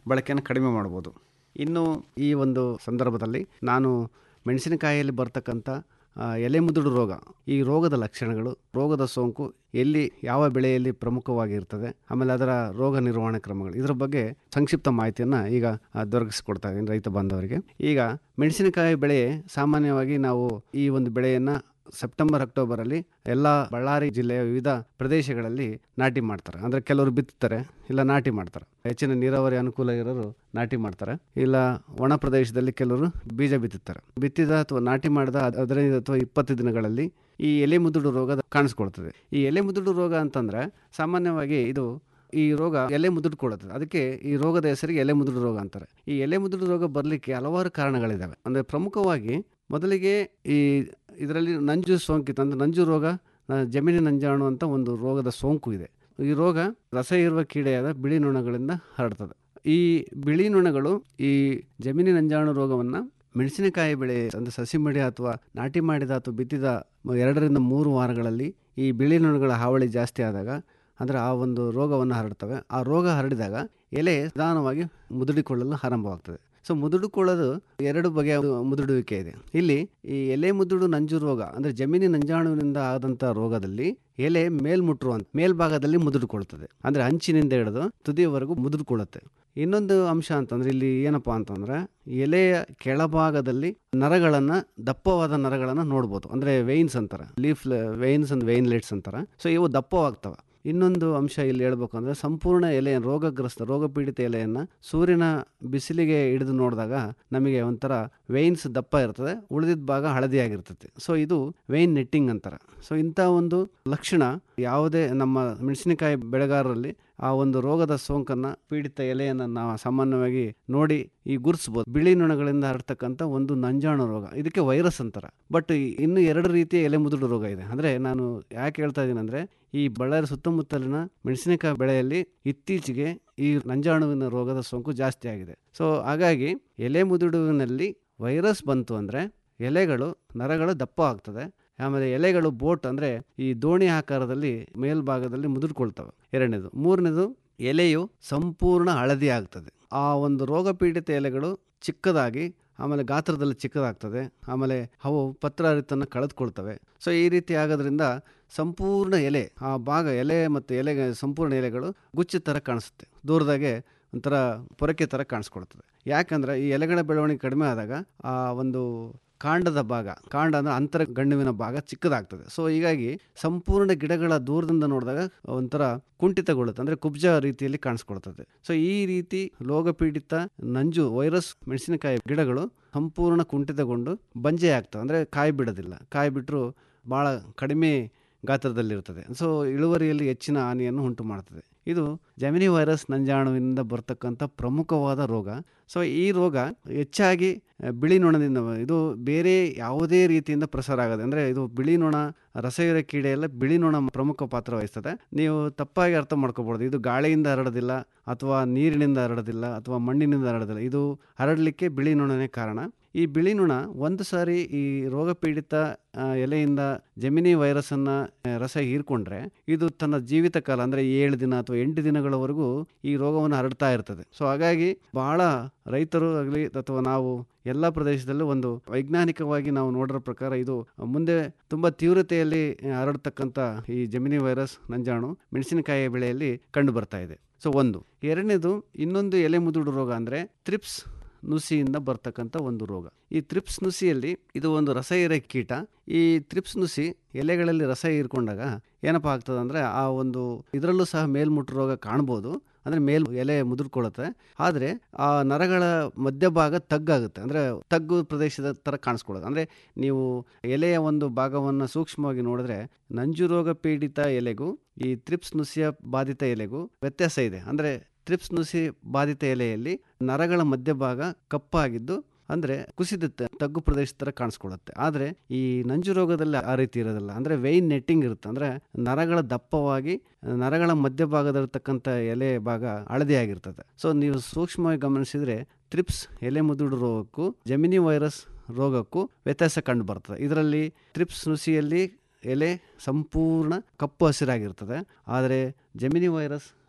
G: ಬಳಕೆಯನ್ನು ಕಡಿಮೆ ಮಾಡ್ಬೋದು ಇನ್ನು ಈ ಒಂದು ಸಂದರ್ಭದಲ್ಲಿ ನಾನು ಮೆಣಸಿನಕಾಯಿಯಲ್ಲಿ ಬರ್ತಕ್ಕಂಥ ಆ, ಎಲೆ ಮುದುಡು ರೋಗ ಈ ರೋಗದ ಲಕ್ಷಣಗಳು ರೋಗದ ಸೋಂಕು ಎಲ್ಲಿ ಯಾವ ಬೆಳೆಯಲ್ಲಿ ಪ್ರಮುಖವಾಗಿರ್ತದೆ ಆಮೇಲೆ ಅದರ ರೋಗ ನಿರ್ವಹಣೆ ಕ್ರಮಗಳು ಇದರ ಬಗ್ಗೆ ಸಂಕ್ಷಿಪ್ತ ಮಾಹಿತಿಯನ್ನು ಈಗ ಆ, ದೊರಕಿಸಿಕೊಡ್ತಾ ಇದ್ದೀನಿ ರೈತ ಬಾಂಧವರಿಗೆ ಈಗ ಮೆಣಸಿನಕಾಯಿ ಬೆಳೆ ಸಾಮಾನ್ಯವಾಗಿ ನಾವು ಈ ಒಂದು ಬೆಳೆಯನ್ನು ಸೆಪ್ಟೆಂಬರ್ ಅಕ್ಟೋಬರಲ್ಲಿ ಎಲ್ಲ ಬಳ್ಳಾರಿ ಜಿಲ್ಲೆಯ ವಿವಿಧ ಪ್ರದೇಶಗಳಲ್ಲಿ ನಾಟಿ ಮಾಡ್ತಾರೆ ಅಂದರೆ ಕೆಲವರು ಬಿತ್ತುತ್ತಾರೆ ಇಲ್ಲ ನಾಟಿ ಮಾಡ್ತಾರೆ ಹೆಚ್ಚಿನ ನೀರಾವರಿ ಅನುಕೂಲ ಇರೋರು ನಾಟಿ ಮಾಡ್ತಾರೆ ಇಲ್ಲ ಒಣ ಪ್ರದೇಶದಲ್ಲಿ ಕೆಲವರು ಬೀಜ ಬಿತ್ತುತ್ತಾರೆ ಬಿತ್ತಿದ ಅಥವಾ ನಾಟಿ ಮಾಡಿದ ಹದ್- ಹದಿನೈದು ಅಥವಾ ಇಪ್ಪತ್ತು ದಿನಗಳಲ್ಲಿ ಈ ಎಲೆ ಮುದುಡು ರೋಗ ಕಾಣಿಸ್ಕೊಳ್ತದೆ ಈ ಎಲೆ ಮುದುಡು ರೋಗ ಅಂತಂದರೆ ಸಾಮಾನ್ಯವಾಗಿ ಇದು ಈ ರೋಗ ಎಲೆ ಮುದುಡ್ಕೊಳ್ಳುತ್ತದೆ ಅದಕ್ಕೆ ಈ ರೋಗದ ಹೆಸರಿಗೆ ಎಲೆ ಮುದುಡು ರೋಗ ಅಂತಾರೆ ಈ ಎಲೆ ಮುದುಡು ರೋಗ ಬರಲಿಕ್ಕೆ ಹಲವಾರು ಕಾರಣಗಳಿದ್ದಾವೆ ಅಂದರೆ ಪ್ರಮುಖವಾಗಿ ಮೊದಲಿಗೆ ಈ ಇದರಲ್ಲಿ ನಂಜು ಸೋಂಕಿತ ಅಂದರೆ ನಂಜು ರೋಗ ಆ, ಜಮೀನಿನ ನಂಜಾಣು ಅಂತ ಒಂದು ರೋಗದ ಸೋಂಕು ಇದೆ ಈ ರೋಗ ರಸ ಇರುವ ಕೀಡೆಯಾದ ಬಿಳಿ ನೊಣಗಳಿಂದ ಹರಡ್ತದೆ ಈ ಬಿಳಿ ನೊಣಗಳು ಈ ಜಮೀನಿನ ನಂಜಾಣು ರೋಗವನ್ನು ಮೆಣಸಿನಕಾಯಿ ಬೆಳೆ ಅಂದರೆ ಸಸಿ ಮಡಿ ಅಥವಾ ನಾಟಿ ಮಾಡಿದ ಅಥವಾ ಬಿತ್ತಿದ ಮ- ಎರಡರಿಂದ ಮೂರು ವಾರಗಳಲ್ಲಿ ಈ ಬಿಳಿ ನೊಣಗಳ ಹಾವಳಿ ಜಾಸ್ತಿ ಆದಾಗ ಅಂದರೆ ಆ ಒಂದು ರೋಗವನ್ನು ಹರಡ್ತವೆ ಆ ರೋಗ ಹರಡಿದಾಗ ಎಲೆ ನಿಧಾನವಾಗಿ ಮುದುಡಿಕೊಳ್ಳಲು ಆರಂಭವಾಗ್ತದೆ ಸೊ ಮುದುಡಿಕೊಳ್ಳೋದು ಎರಡು ಬಗೆಯ ಒಂದು ಮುದುಡುವಿಕೆ ಇದೆ ಇಲ್ಲಿ ಈ ಎಲೆ ಮುದುಡು ನಂಜು ರೋಗ ಅಂದರೆ ಜಮೀನಿನ ನಂಜಾಣುವಿನಿಂದ ಆದಂಥ ರೋಗದಲ್ಲಿ ಎಲೆ ಮೇಲ್ಮುಟ್ಟುವಂತ ಮೇಲ್ಭಾಗದಲ್ಲಿ ಮುದುಡಿಕೊಳ್ತದೆ ಅಂದರೆ ಅಂಚಿನಿಂದ ಹಿಡಿದು ತುದಿಯವರೆಗೂ ಮುದುಡಿಕೊಳ್ಳುತ್ತೆ ಇನ್ನೊಂದು ಅಂಶ ಅಂತಂದ್ರೆ ಇಲ್ಲಿ ಏನಪ್ಪಾ ಅಂತಂದ್ರೆ ಎಲೆಯ ಕೆಳಭಾಗದಲ್ಲಿ ನರಗಳನ್ನು ದಪ್ಪವಾದ ನರಗಳನ್ನು ನೋಡ್ಬೋದು ಅಂದರೆ ವೆಯಿನ್ಸ್ ಅಂತಾರೆ ಲೀಫ್ ವೆಯಿನ್ಸ್ ಅಂಡ್ ವೆಯಿನ್ಲೆಟ್ಸ್ ಅಂತಾರೆ ಸೊ ಇವು ದಪ್ಪವಾಗ್ತವೆ ಇನ್ನೊಂದು ಅಂಶ ಇಲ್ಲಿ ಹೇಳ್ಬೇಕು ಅಂದರೆ ಸಂಪೂರ್ಣ ಎಲೆ ರೋಗಗ್ರಸ್ತ ರೋಗಪೀಡಿತ ಎಲೆಯನ್ನು ಸೂರ್ಯನ ಬಿಸಿಲಿಗೆ ಹಿಡಿದು ನೋಡಿದಾಗ ನಮಗೆ ಒಂಥರ ವೆಯಿನ್ಸ್ ದಪ್ಪ ಇರ್ತದೆ ಉಳಿದಿದ್ದ ಭಾಗ ಹಳದಿಯಾಗಿರ್ತದೆ ಸೊ ಇದು ವೆಯಿನ್ ನೆಟ್ಟಿಂಗ್ ಅಂತಾರೆ ಸೊ ಇಂಥ ಒಂದು ಲಕ್ಷಣ ಯಾವುದೇ ನಮ್ಮ ಮೆಣಸಿನಕಾಯಿ ಬೆಳೆಗಾರರಲ್ಲಿ ಆ ಒಂದು ರೋಗದ ಸೋಂಕನ್ನು ಪೀಡಿತ ಎಲೆಯನ್ನು ನಾವು ಸಾಮಾನ್ಯವಾಗಿ ನೋಡಿ ಈ ಗುರುತಿಸ್ಬೋದು ಬಿಳಿ ನೊಣಗಳಿಂದ ಹರಡ್ತಕ್ಕಂಥ ಒಂದು ನಂಜಾಣು ರೋಗ ಇದಕ್ಕೆ ವೈರಸ್ ಅಂತಾರೆ ಬಟ್ ಇನ್ನು ಎರಡು ರೀತಿಯ ಎಲೆ ಮುದುಡು ರೋಗ ಇದೆ ಅಂದರೆ ನಾನು ಯಾಕೆ ಹೇಳ್ತಾ ಇದ್ದೀನಿ ಅಂದರೆ ಈ ಬಳ್ಳಾರಿ ಸುತ್ತಮುತ್ತಲಿನ ಮೆಣಸಿನಕಾಯಿ ಬೆಳೆಯಲ್ಲಿ ಇತ್ತೀಚೆಗೆ ಈ ನಂಜಾಣುವಿನ ರೋಗದ ಸೋಂಕು ಜಾಸ್ತಿ ಆಗಿದೆ ಸೊ ಹಾಗಾಗಿ ಎಲೆ ಮುದುಡುವಿನಲ್ಲಿ ವೈರಸ್ ಬಂತು ಅಂದರೆ ಎಲೆಗಳು ನರಗಳು ದಪ್ಪ ಆಗ್ತದೆ ಆಮೇಲೆ ಎಲೆಗಳು ಬೋಟ್ ಅಂದರೆ ಈ ದೋಣಿ ಆಕಾರದಲ್ಲಿ ಮೇಲ್ಭಾಗದಲ್ಲಿ ಮುದುಡ್ಕೊಳ್ತವೆ ಎರಡನೇದು ಮೂರನೇದು ಎಲೆಯು ಸಂಪೂರ್ಣ ಹಳದಿ ಆಗ್ತದೆ ಆ ಒಂದು ರೋಗ ಪೀಡಿತ ಎಲೆಗಳು ಚಿಕ್ಕದಾಗಿ ಆಮೇಲೆ ಗಾತ್ರದಲ್ಲಿ ಚಿಕ್ಕದಾಗ್ತದೆ ಆಮೇಲೆ ಅವು ಪತ್ರಹರಿತನ್ನು ಕಳೆದುಕೊಳ್ತವೆ ಸೊ ಈ ರೀತಿ ಆಗೋದ್ರಿಂದ ಸಂಪೂರ್ಣ ಎಲೆ ಆ ಭಾಗ ಎಲೆ ಮತ್ತು ಎಲೆ ಸಂಪೂರ್ಣ ಎಲೆಗಳು ಗುಚ್ಚಿ ಥರ ಕಾಣಿಸುತ್ತೆ ದೂರದಾಗೆ ಒಂಥರ ಪೊರಕೆ ಥರ ಕಾಣಿಸ್ಕೊಳ್ತದೆ ಯಾಕಂದರೆ ಈ ಎಲೆಗಳ ಬೆಳವಣಿಗೆ ಕಡಿಮೆ ಆದಾಗ ಆ ಒಂದು ಕಾಂಡದ ಭಾಗ ಕಾಂಡ ಅಂದರೆ ಅಂತರ ಗಂಡುವಿನ ಭಾಗ ಚಿಕ್ಕದಾಗ್ತದೆ ಸೊ ಹೀಗಾಗಿ ಸಂಪೂರ್ಣ ಗಿಡಗಳ ದೂರದಿಂದ ನೋಡಿದಾಗ ಒಂಥರ ಕುಂಠಿತಗೊಳ್ಳುತ್ತೆ ಅಂದರೆ ಕುಬ್ಜ ರೀತಿಯಲ್ಲಿ ಕಾಣಿಸ್ಕೊಳ್ತದೆ ಸೊ ಈ ರೀತಿ ರೋಗಪೀಡಿತ ನಂಜು ವೈರಸ್ ಮೆಣಸಿನಕಾಯಿ ಗಿಡಗಳು ಸಂಪೂರ್ಣ ಕುಂಠಿತಗೊಂಡು ಬಂಜೆ ಆಗ್ತವೆ ಅಂದರೆ ಕಾಯಿ ಬಿಡೋದಿಲ್ಲ ಕಾಯಿ ಬಿಟ್ಟರು ಭಾಳ ಕಡಿಮೆ ಗಾತ್ರದಲ್ಲಿರ್ತದೆ ಸೊ ಇಳುವರಿಯಲ್ಲಿ ಹೆಚ್ಚಿನ ಹಾನಿಯನ್ನು ಉಂಟು ಮಾಡ್ತದೆ ಇದು ಜಮಿನಿ ವೈರಸ್ ನಂಜಾಣುವಿನಿಂದ ಬರ್ತಕ್ಕಂಥ ಪ್ರಮುಖವಾದ ರೋಗ ಸೊ ಈ ರೋಗ ಹೆಚ್ಚಾಗಿ ಆ, ಬಿಳಿ ನೊಣದಿಂದ ಇದು ಬೇರೆ ಯಾವುದೇ ರೀತಿಯಿಂದ ಪ್ರಸಾರ ಆಗದೆ ಅಂದರೆ ಇದು ಬಿಳಿ ನೊಣ ರಸಯುರ ಕೀಡೆಯೆಲ್ಲ ಬಿಳಿ ನೊಣ ಪ್ರಮುಖ ಪಾತ್ರ ವಹಿಸ್ತದೆ ನೀವು ತಪ್ಪಾಗಿ ಅರ್ಥ ಮಾಡ್ಕೋಬೋದು ಇದು ಗಾಳಿಯಿಂದ ಹರಡೋದಿಲ್ಲ ಅಥವಾ ನೀರಿನಿಂದ ಹರಡೋದಿಲ್ಲ ಅಥವಾ ಮಣ್ಣಿನಿಂದ ಹರಡೋದಿಲ್ಲ ಇದು ಹರಡಲಿಕ್ಕೆ ಬಿಳಿ ನೊಣನೇ ಕಾರಣ ಈ ಬಿಳಿ ನೊಣ ಒಂದು ಸಾರಿ ಈ ರೋಗ ಪೀಡಿತ ಆ, ಎಲೆಯಿಂದ ಜಮಿನಿ ವೈರಸ್ಸನ್ನು ರಸ ಹೀರ್ಕೊಂಡ್ರೆ ಇದು ತನ್ನ ಜೀವಿತ ಕಾಲ ಅಂದರೆ ಏಳು ದಿನ ಅಥವಾ ಎಂಟು ದಿನಗಳವರೆಗೂ ಈ ರೋಗವನ್ನು ಹರಡ್ತಾ ಇರ್ತದೆ ಸೊ ಹಾಗಾಗಿ ಬಹಳ ರೈತರು ಆಗಲಿ ಅಥವಾ ನಾವು ಎಲ್ಲ ಪ್ರದೇಶದಲ್ಲೂ ಒಂದು ವೈಜ್ಞಾನಿಕವಾಗಿ ನಾವು ನೋಡಿರೋ ಪ್ರಕಾರ ಇದು ಮುಂದೆ ತುಂಬ ತೀವ್ರತೆಯಲ್ಲಿ ಹರಡ್ತಕ್ಕಂಥ ಈ ಜಮಿನಿ ವೈರಸ್ ನಂಜಾಣು ಮೆಣಸಿನಕಾಯಿ ಬೆಳೆಯಲ್ಲಿ ಕಂಡು ಬರ್ತಾ ಇದೆ ಸೊ ಒಂದು ಎರಡನೇದು ಇನ್ನೊಂದು ಎಲೆ ಮುದುಡು ರೋಗ ಅಂದರೆ ತ್ರಿಪ್ಸ್ ನುಸಿಯಿಂದ ಬರ್ತಕ್ಕಂಥ ಒಂದು ರೋಗ ಈ ತ್ರಿಪ್ಸ್ ನುಸಿಯಲ್ಲಿ ಇದು ಒಂದು ರಸ ಹೀರೋ ಕೀಟ ಈ ತ್ರಿಪ್ಸ್ ನುಸಿ ಎಲೆಗಳಲ್ಲಿ ರಸ ಹೀರ್ಕೊಂಡಾಗ ಏನಪ್ಪ ಆಗ್ತದೆ ಅಂದರೆ ಆ ಒಂದು ಇದರಲ್ಲೂ ಸಹ ಮೇಲ್ಮುಟ್ಟು ರೋಗ ಕಾಣ್ಬೋದು ಅಂದರೆ ಮೇಲ್ ಎಲೆ ಮುದುರ್ಕೊಳ್ಳುತ್ತೆ ಆದರೆ ಆ ನರಗಳ ಮಧ್ಯಭಾಗ ತಗ್ಗಾಗುತ್ತೆ ಅಂದರೆ ತಗ್ಗು ಪ್ರದೇಶದ ಥರ ಕಾಣಿಸ್ಕೊಳ್ಳೋದು ಅಂದರೆ ನೀವು ಎಲೆಯ ಒಂದು ಭಾಗವನ್ನು ಸೂಕ್ಷ್ಮವಾಗಿ ನೋಡಿದ್ರೆ ನಂಜು ರೋಗ ಪೀಡಿತ ಎಲೆಗೂ ಈ ತ್ರಿಪ್ಸ್ ನುಸಿಯ ಬಾಧಿತ ಎಲೆಗೂ ವ್ಯತ್ಯಾಸ ಇದೆ ಅಂದರೆ ತ್ರಿಪ್ಸ್ ನುಸಿ ಬಾಧಿತ ಎಲೆಯಲ್ಲಿ ನರಗಳ ಮಧ್ಯಭಾಗ ಕಪ್ಪಾಗಿದ್ದು ಅಂದರೆ ಕುಸಿದುತ್ತೆ ತಗ್ಗು ಪ್ರದೇಶ ಥರ ಕಾಣಿಸ್ಕೊಳ್ಳುತ್ತೆ ಆದರೆ ಈ ನಂಜು ರೋಗದಲ್ಲಿ ಆ ರೀತಿ ಇರೋದಿಲ್ಲ ಅಂದರೆ ವೆಯ್ನ್ ನೆಟ್ಟಿಂಗ್ ಇರುತ್ತೆ ಅಂದರೆ ನರಗಳ ದಪ್ಪವಾಗಿ ನರಗಳ ಮಧ್ಯಭಾಗದಲ್ಲಿರ್ತಕ್ಕಂಥ ಎಲೆ ಭಾಗ ಹಳದಿಯಾಗಿರ್ತದೆ ಸೊ ನೀವು ಸೂಕ್ಷ್ಮವಾಗಿ ಗಮನಿಸಿದರೆ ತ್ರಿಪ್ಸ್ ಎಲೆ ಮುದುಡು ರೋಗಕ್ಕೂ ಜಮಿನಿ ವೈರಸ್ ರೋಗಕ್ಕೂ ವ್ಯತ್ಯಾಸ ಕಂಡು ಬರ್ತದೆ ಇದರಲ್ಲಿ ತ್ರಿಪ್ಸ್ ನುಸಿಯಲ್ಲಿ ಎಲೆ ಸಂಪೂರ್ಣ ಕಪ್ಪು ಹಸಿರಾಗಿರ್ತದೆ ಆದರೆ ಜಮಿನಿ ವೈರಸ್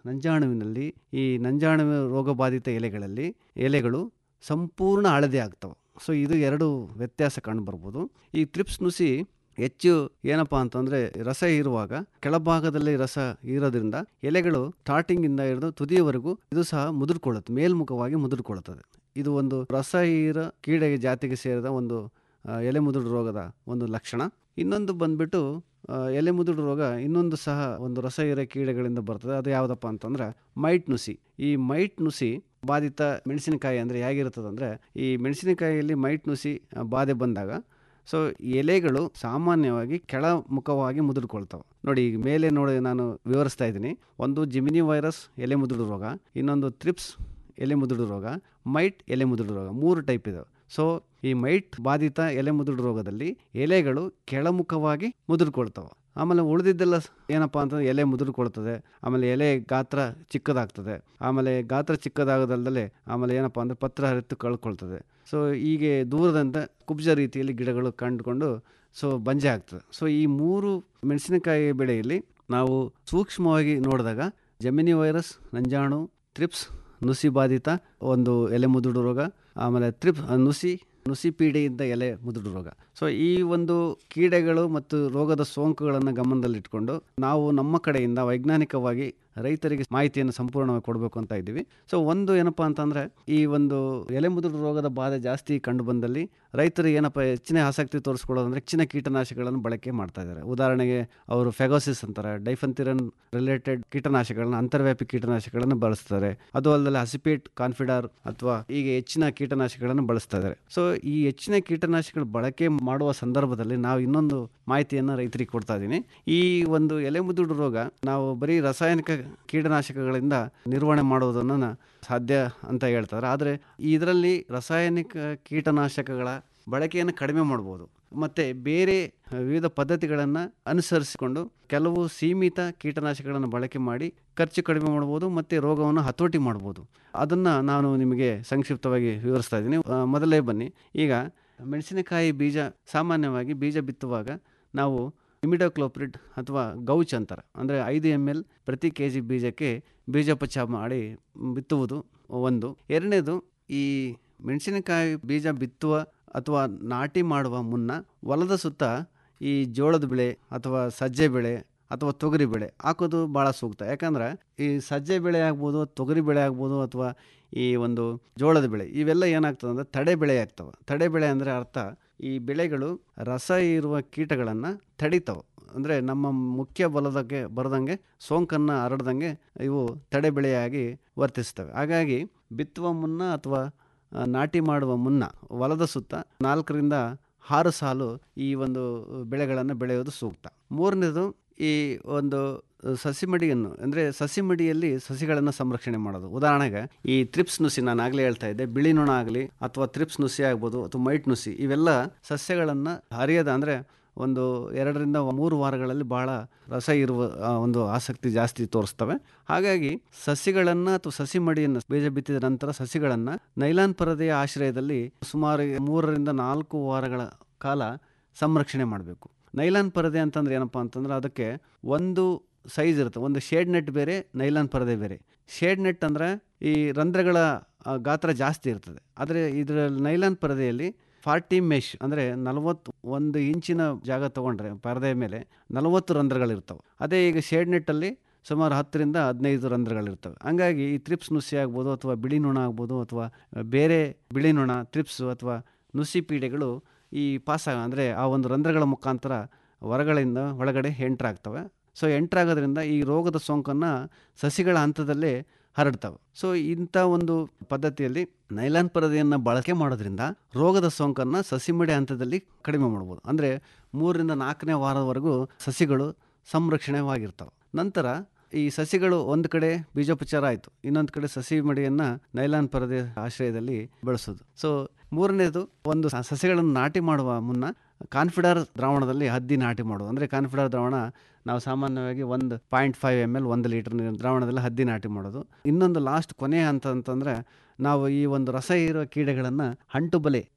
G: ನಂಜಾಣುವಿನಲ್ಲಿ ಈ ನಂಜಾಣುವಿನ ರೋಗಬಾಧಿತ ಎಲೆಗಳಲ್ಲಿ ಎಲೆಗಳು ಸಂಪೂರ್ಣ ಹಳದಿ ಆಗ್ತವೆ ಸೊ ಇದು ಎರಡು ವ್ಯತ್ಯಾಸ ಕಂಡುಬರ್ಬೋದು ಈ ತ್ರಿಪ್ಸ್ ನುಸಿ ಹೆಚ್ಚು ಏನಪ್ಪ ಅಂತಂದರೆ ರಸ ಇರುವಾಗ ಕೆಳಭಾಗದಲ್ಲಿ ರಸ ಇರೋದ್ರಿಂದ ಎಲೆಗಳು ಸ್ಟಾರ್ಟಿಂಗಿಂದ ಹಿಡಿದು ತುದಿಯವರೆಗೂ ಇದು ಸಹ ಮುದುರ್ಕೊಳ್ಳುತ್ತೆ ಮೇಲ್ಮುಖವಾಗಿ ಮುದುರ್ಕೊಳ್ಳುತ್ತದೆ ಇದು ಒಂದು ರಸ ಹೀರ ಕೀಡೆ ಜಾತಿಗೆ ಸೇರಿದ ಒಂದು ಆ, ಎಲೆ ಮುದುಡು ರೋಗದ ಒಂದು ಲಕ್ಷಣ ಇನ್ನೊಂದು ಬಂದ್ಬಿಟ್ಟು ಆ, ಎಲೆ ಮುದುಡು ರೋಗ ಇನ್ನೊಂದು ಸಹ ಒಂದು ರಸ ಹೀರ ಕೀಡೆಗಳಿಂದ ಬರ್ತದೆ ಅದು ಯಾವುದಪ್ಪ ಅಂತಂದ್ರೆ ಮೈಟ್ ನುಸಿ ಈ ಮೈಟ್ ನುಸಿ ಬಾಧಿತ ಮೆಣಸಿನಕಾಯಿ ಅಂದರೆ ಹೇಗಿರ್ತದೆ ಅಂದರೆ ಈ ಮೆಣಸಿನಕಾಯಿಯಲ್ಲಿ ಮೈಟ್ ನುಸಿ ಆ, ಬಾಧೆ ಬಂದಾಗ ಸೊ ಎಲೆಗಳು ಸಾಮಾನ್ಯವಾಗಿ ಕೆಳಮುಖವಾಗಿ ಮುದುಡ್ಕೊಳ್ತವೆ ನೋಡಿ ಈಗ ಮೇಲೆ ನೋಡಿ ನಾನು ವಿವರಿಸ್ತಾ ಇದ್ದೀನಿ ಒಂದು ಜಿಮಿನಿ ವೈರಸ್ ಎಲೆ ಮುದುಡು ರೋಗ ಇನ್ನೊಂದು ತ್ರಿಪ್ಸ್ ಎಲೆ ಮುದುಡು ರೋಗ ಮೈಟ್ ಎಲೆ ಮುದುಡು ರೋಗ ಮೂರು ಟೈಪ್ ಇದಾವೆ ಸೊ ಈ ಮೈಟ್ ಬಾಧಿತ ಎಲೆ ಮುದುಡು ರೋಗದಲ್ಲಿ ಎಲೆಗಳು ಕೆಳಮುಖವಾಗಿ ಮುದುಡ್ಕೊಳ್ತವೆ ಆಮೇಲೆ ಉಳಿದಿದ್ದೆಲ್ಲ ಏನಪ್ಪ ಅಂತಂದ್ರೆ ಎಲೆ ಮುದುಡ್ಕೊಳ್ತದೆ ಆಮೇಲೆ ಎಲೆ ಗಾತ್ರ ಚಿಕ್ಕದಾಗ್ತದೆ ಆಮೇಲೆ ಗಾತ್ರ ಚಿಕ್ಕದಾಗದಲ್ದಲೆ ಆಮೇಲೆ ಏನಪ್ಪ ಅಂದರೆ ಪತ್ರ ಹರಿತು ಕಳ್ಕೊಳ್ತದೆ ಸೊ ಹೀಗೆ ದೂರದಂತ ಕುಬ್ಜ ರೀತಿಯಲ್ಲಿ ಗಿಡಗಳು ಕಂಡುಕೊಂಡು ಸೊ ಬಂಜೆ ಆಗ್ತದೆ ಸೊ ಈ ಮೂರು ಮೆಣಸಿನಕಾಯಿ ಬೆಳೆಯಲ್ಲಿ ನಾವು ಸೂಕ್ಷ್ಮವಾಗಿ ನೋಡಿದಾಗ ಜಮಿನಿ ವೈರಸ್ ನಂಜಾಣು ತ್ರಿಪ್ಸ್ ನುಸಿ ಬಾಧಿತ ಒಂದು ಎಲೆ ಮುದುಡು ರೋಗ ಆಮೇಲೆ ತ್ರಿಪ್ ನುಸಿ ನುಸಿ ಪೀಡೆಯಿಂದ ಎಲೆ ಮುದುಡು ರೋಗ ಸೊ ಈ ಒಂದು ಕೀಡೆಗಳು ಮತ್ತು ರೋಗದ ಸೋಂಕುಗಳನ್ನು ಗಮನದಲ್ಲಿಟ್ಕೊಂಡು ನಾವು ನಮ್ಮ ಕಡೆಯಿಂದ ವೈಜ್ಞಾನಿಕವಾಗಿ ರೈತರಿಗೆ ಮಾಹಿತಿಯನ್ನು ಸಂಪೂರ್ಣವಾಗಿ ಕೊಡಬೇಕು ಅಂತ ಇದ್ದೀವಿ ಸೊ ಒಂದು ಏನಪ್ಪ ಅಂತಂದರೆ ಈ ಒಂದು ಎಲೆ ಮುದುಡು ರೋಗದ ಬಾಧೆ ಜಾಸ್ತಿ ಕಂಡು ಬಂದಲ್ಲಿ ರೈತರು ಏನಪ್ಪ ಹೆಚ್ಚಿನ ಆಸಕ್ತಿ ತೋರಿಸ್ಕೊಳ್ಳೋದಂದ್ರೆ ಹೆಚ್ಚಿನ ಕೀಟನಾಶಕಗಳನ್ನು ಬಳಕೆ ಮಾಡ್ತಾ ಇದ್ದಾರೆ ಉದಾಹರಣೆಗೆ ಅವರು ಫೆಗೋಸಿಸ್ ಅಂತಾರೆ ಡೈಫನ್ತಿರನ್ ರಿಲೇಟೆಡ್ ಕೀಟನಾಶಕಗಳನ್ನ ಅಂತರ್ವ್ಯಾಪಿ ಕೀಟನಾಶಕಗಳನ್ನು ಬಳಸ್ತಾರೆ ಅದು ಅಲ್ಲದೆ ಹಸಿಪೇಟ್ ಕಾನ್ಫಿಡಾರ್ ಅಥವಾ ಹೀಗೆ ಹೆಚ್ಚಿನ ಕೀಟನಾಶಕಗಳನ್ನು ಬಳಸ್ತಾ ಇದ್ದಾರೆ ಸೊ ಈ ಹೆಚ್ಚಿನ ಕೀಟನಾಶಕಗಳು ಬಳಕೆ ಮಾಡುವ ಸಂದರ್ಭದಲ್ಲಿ ನಾವು ಇನ್ನೊಂದು ಮಾಹಿತಿಯನ್ನು ರೈತರಿಗೆ ಕೊಡ್ತಾ ಇದ್ದೀನಿ ಈ ಒಂದು ಎಲೆ ಮುದುಡು ರೋಗ ನಾವು ಬರೀ ರಾಸಾಯನಿಕ ಕೀಟನಾಶಕಗಳಿಂದ ನಿರ್ವಹಣೆ ಮಾಡುವುದನ್ನು ಸಾಧ್ಯ ಅಂತ ಹೇಳ್ತಾರೆ ಆದರೆ ಇದರಲ್ಲಿ ರಾಸಾಯನಿಕ ಕೀಟನಾಶಕಗಳ ಬಳಕೆಯನ್ನು ಕಡಿಮೆ ಮಾಡ್ಬೋದು ಮತ್ತು ಬೇರೆ ವಿವಿಧ ಪದ್ಧತಿಗಳನ್ನು ಅನುಸರಿಸಿಕೊಂಡು ಕೆಲವು ಸೀಮಿತ ಕೀಟನಾಶಕಗಳನ್ನು ಬಳಕೆ ಮಾಡಿ ಖರ್ಚು ಕಡಿಮೆ ಮಾಡ್ಬೋದು ಮತ್ತು ರೋಗವನ್ನು ಹತೋಟಿ ಮಾಡ್ಬೋದು ಅದನ್ನು ನಾನು ನಿಮಗೆ ಸಂಕ್ಷಿಪ್ತವಾಗಿ ವಿವರಿಸ್ತಾ ಇದ್ದೀನಿ ಆ, ಮೊದಲೇ ಬನ್ನಿ ಈಗ ಮೆಣಸಿನಕಾಯಿ ಬೀಜ ಸಾಮಾನ್ಯವಾಗಿ ಬೀಜ ಬಿತ್ತುವಾಗ ನಾವು ಇಮಿಡೋಕ್ಲೋಪ್ರಿಡ್ ಅಥವಾ ಗೌಚ್ ಅಂತಾರೆ ಅಂದರೆ ಐದು ಎಮ್ ಎಲ್ ಪ್ರತಿ ಕೆ ಜಿ ಬೀಜಕ್ಕೆ ಬೀಜೋಪಚಾರ ಮಾಡಿ ಬಿತ್ತುವುದು ಒಂದು ಎರಡನೇದು ಈ ಮೆಣಸಿನಕಾಯಿ ಬೀಜ ಬಿತ್ತುವ ಅಥವಾ ನಾಟಿ ಮಾಡುವ ಮುನ್ನ ಹೊಲದ ಸುತ್ತ ಈ ಜೋಳದ ಬೆಳೆ ಅಥವಾ ಸಜ್ಜೆ ಬೆಳೆ ಅಥವಾ ತೊಗರಿ ಬೆಳೆ ಹಾಕೋದು ಭಾಳ ಸೂಕ್ತ ಯಾಕಂದ್ರೆ ಈ ಸಜ್ಜೆ ಬೆಳೆ ಆಗ್ಬೋದು ತೊಗರಿ ಬೆಳೆ ಆಗ್ಬೋದು ಅಥವಾ ಈ ಒಂದು ಜೋಳದ ಬೆಳೆ ಇವೆಲ್ಲ ಏನಾಗ್ತದೆ ಅಂದರೆ ತಡೆ ಬೆಳೆ ಆಗ್ತವೆ ತಡೆ ಬೆಳೆ ಅಂದರೆ ಅರ್ಥ ಈ ಬೆಳೆಗಳು ರಸ ಇರುವ ಕೀಟಗಳನ್ನು ತಡಿತಾವೆ ಅಂದರೆ ನಮ್ಮ ಮುಖ್ಯ ಬಲದಕ್ಕೆ ಬರದಂಗೆ ಸೋಂಕನ್ನು ಹರಡ್ದಂಗೆ ಇವು ತಡೆ ಬೆಳೆಯಾಗಿ ವರ್ತಿಸ್ತವೆ ಹಾಗಾಗಿ ಬಿತ್ತುವ ಮುನ್ನ ಅಥವಾ ಆ, ನಾಟಿ ಮಾಡುವ ಮುನ್ನ ಹೊಲದ ಸುತ್ತ ನಾಲ್ಕರಿಂದ ಆರು ಸಾಲು ಈ ಒಂದು ಬೆಳೆಗಳನ್ನು ಬೆಳೆಯೋದು ಸೂಕ್ತ ಮೂರನೇದು ಈ ಒಂದು ಸಸಿ ಮಡಿಯನ್ನು ಅಂದರೆ ಸಸಿ ಮಡಿಯಲ್ಲಿ ಸಸಿಗಳನ್ನು ಸಂರಕ್ಷಣೆ ಮಾಡೋದು ಉದಾಹರಣೆಗೆ ಈ ತ್ರಿಪ್ಸ್ ನುಸಿ ನಾನು ಆಗಲೇ ಹೇಳ್ತಾ ಇದ್ದೆ ಬಿಳಿ ನೊಣ ಆಗಲಿ ಅಥವಾ ತ್ರಿಪ್ಸ್ ನುಸಿ ಆಗ್ಬೋದು ಅಥವಾ ಮೈಟ್ ನುಸಿ ಇವೆಲ್ಲ ಸಸ್ಯಗಳನ್ನು ಹರಿಯದ ಅಂದರೆ ಒಂದು ಎರಡರಿಂದ ಮೂರು ವಾರಗಳಲ್ಲಿ ಬಹಳ ರಸ ಇರುವ ಆ, ಒಂದು ಆಸಕ್ತಿ ಜಾಸ್ತಿ ತೋರಿಸ್ತವೆ ಹಾಗಾಗಿ ಸಸಿಗಳನ್ನು ಅಥವಾ ಸಸಿ ಮಡಿಯನ್ನು ಬೀಜ ಬಿತ್ತಿದ ನಂತರ ಸಸಿಗಳನ್ನು ನೈಲಾನ್ ಪರದೆಯ ಆಶ್ರಯದಲ್ಲಿ ಸುಮಾರು ಮೂರರಿಂದ ನಾಲ್ಕು ವಾರಗಳ ಕಾಲ ಸಂರಕ್ಷಣೆ ಮಾಡಬೇಕು ನೈಲಾನ್ ಪರದೆ ಅಂತಂದ್ರೆ ಏನಪ್ಪ ಅಂತಂದ್ರೆ ಅದಕ್ಕೆ ಒಂದು ಸೈಜ್ ಇರುತ್ತೆ ಒಂದು ಶೇಡ್ ನೆಟ್ ಬೇರೆ ನೈಲಾನ್ ಪರದೆ ಬೇರೆ ಶೇಡ್ ನೆಟ್ ಅಂದರೆ ಈ ರಂಧ್ರಗಳ ಆ, ಗಾತ್ರ ಜಾಸ್ತಿ ಇರ್ತದೆ ಆದರೆ ಇದರ ನೈಲಾನ್ ಪರದೆಯಲ್ಲಿ ಫಾರ್ಟಿ ಮೆಶ್ ಅಂದರೆ ನಲವತ್ತು ಒಂದು ಇಂಚಿನ ಜಾಗ ತೊಗೊಂಡ್ರೆ ಪರದೆಯ ಮೇಲೆ ನಲವತ್ತು ರಂಧ್ರಗಳಿರ್ತವೆ ಅದೇ ಈಗ ಶೇಡ್ ನೆಟ್ಟಲ್ಲಿ ಸುಮಾರು ಹತ್ತರಿಂದ ಹದಿನೈದು ರಂಧ್ರಗಳಿರ್ತವೆ ಹಂಗಾಗಿ ಈ ತ್ರಿಪ್ಸ್ ನುಸಿ ಆಗ್ಬೋದು ಅಥವಾ ಬಿಳಿ ನೊಣ ಆಗ್ಬೋದು ಅಥವಾ ಬೇರೆ ಬಿಳಿ ನೊಣ ತ್ರಿಪ್ಸ್ ಅಥವಾ ನುಸಿ ಪೀಡೆಗಳು ಈ ಪಾಸ ಅಂದರೆ ಆ ಒಂದು ರಂಧ್ರಗಳ ಮುಖಾಂತರ ಹೊರಗಳಿಂದ ಒಳಗಡೆ ಎಂಟ್ರಾಗ್ತವೆ ಸೊ ಎಂಟ್ರಾಗೋದ್ರಿಂದ ಈ ರೋಗದ ಸೋಂಕನ್ನು ಸಸಿಗಳ ಹಂತದಲ್ಲೇ ಹರಡ್ತವೆ ಸೊ ಇಂಥ ಒಂದು ಪದ್ಧತಿಯಲ್ಲಿ ನೈಲಾನ್ ಪರದೆಯನ್ನು ಬಳಕೆ ಮಾಡೋದ್ರಿಂದ ರೋಗದ ಸೋಂಕನ್ನು ಸಸಿಮಡಿ ಹಂತದಲ್ಲಿ ಕಡಿಮೆ ಮಾಡ್ಬೋದು ಅಂದರೆ ಮೂರರಿಂದ ನಾಲ್ಕನೇ ವಾರದವರೆಗೂ ಸಸಿಗಳು ಸಂರಕ್ಷಣೆವಾಗಿರ್ತವೆ ನಂತರ ಈ ಸಸಿಗಳು ಒಂದು ಕಡೆ ಬೀಜೋಪಚಾರ ಆಯಿತು ಇನ್ನೊಂದು ಕಡೆ ಸಸಿ ಮಡಿಯನ್ನು ನೈಲಾನ್ ಪರದೆ ಆಶ್ರಯದಲ್ಲಿ ಬೆಳೆಸೋದು ಸೊ ಮೂರನೇದು ಒಂದು ಸ- ಸಸಿಗಳನ್ನು ನಾಟಿ ಮಾಡುವ ಮುನ್ನ ಕಾನ್ಫಿಡರ್ ದ್ರಾವಣದಲ್ಲಿ ಹದ್ದಿ ನಾಟಿ ಮಾಡೋದು ಅಂದರೆ ಕಾನ್ಫಿಡರ್ ದ್ರಾವಣ ನಾವು ಸಾಮಾನ್ಯವಾಗಿ ಒಂದು ಪಾಯಿಂಟ್ ಫೈವ್ ಎಮ್ ಎಲ್ ಒಂದು ಲೀಟರ್ ನೀರಿನ ದ್ರಾವಣದಲ್ಲಿ ಹದ್ದಿ ನಾಟಿ ಮಾಡೋದು ಇನ್ನೊಂದು ಲಾಸ್ಟ್ ಕೊನೆಯ ಹಂತ ಅಂತಂದರೆ ನಾವು ಈ ಒಂದು ರಸ ಇರೋ ಕೀಡೆಗಳನ್ನು ಹಂಟು ಬಲೆ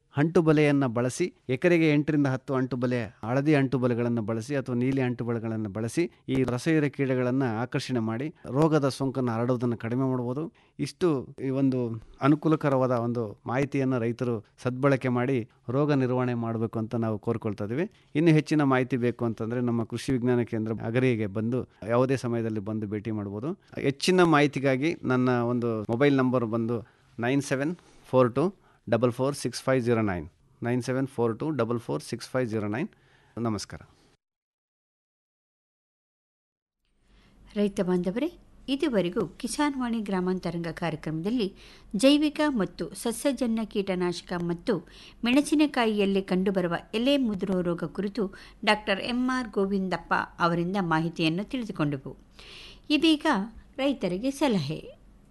G: ಅಂಟು ಬಲೆಯನ್ನು ಬಳಸಿ ಎಕರೆಗೆ ಎಂಟರಿಂದ ಹತ್ತು ಅಂಟು ಬಲೆ ಹಳದಿ ಅಂಟು ಬಲೆಗಳನ್ನು ಬಳಸಿ ಅಥವಾ ನೀಲಿ ಅಂಟು ಬಲೆಗಳನ್ನು ಬಳಸಿ ಈ ರಸಹೀರ ಕೀಡೆಗಳನ್ನು ಆಕರ್ಷಣೆ ಮಾಡಿ ರೋಗದ ಸೋಂಕನ್ನು ಹರಡುವುದನ್ನು ಕಡಿಮೆ ಮಾಡಬಹುದು ಇಷ್ಟು ಈ ಒಂದು ಅನುಕೂಲಕರವಾದ ಒಂದು ಮಾಹಿತಿಯನ್ನು ರೈತರು ಸದ್ಬಳಕೆ ಮಾಡಿ ರೋಗ ನಿರ್ವಹಣೆ ಮಾಡಬೇಕು ಅಂತ ನಾವು ಕೋರ್ಕೊಳ್ತಾ ಇದ್ದೀವಿ ಇನ್ನು ಹೆಚ್ಚಿನ ಮಾಹಿತಿ ಬೇಕು ಅಂತಂದರೆ ನಮ್ಮ ಕೃಷಿ ವಿಜ್ಞಾನ ಕೇಂದ್ರ ಅಗರಿಗೆ ಬಂದು ಯಾವುದೇ ಸಮಯದಲ್ಲಿ ಬಂದು ಭೇಟಿ ಮಾಡ್ಬೋದು ಹೆಚ್ಚಿನ ಮಾಹಿತಿಗಾಗಿ ನನ್ನ ಒಂದು ಮೊಬೈಲ್ ನಂಬರ್ ಬಂದು nine seven four two double four six five zero nine nine seven four two double four six five zero nine ನಮಸ್ಕಾರ
F: ರೈತ ಬಾಂಧವರೇ ಇದುವರೆಗೂ ಕಿಸಾನ್ ವಾಣಿ ಗ್ರಾಮಾಂತರಂಗ ಕಾರ್ಯಕ್ರಮದಲ್ಲಿ ಜೈವಿಕ ಮತ್ತು ಸಸ್ಯಜನ್ಯ ಕೀಟನಾಶಕ ಮತ್ತು ಮೆಣಸಿನಕಾಯಿಯಲ್ಲಿ ಕಂಡುಬರುವ ಎಲೆ ಮುದುರು ರೋಗ ಕುರಿತು ಡಾಕ್ಟರ್ ಎಂಆರ್ ಗೋವಿಂದಪ್ಪ ಅವರಿಂದ ಮಾಹಿತಿಯನ್ನು ತಿಳಿದುಕೊಂಡೆವು ಇದೀಗ ರೈತರಿಗೆ ಸಲಹೆ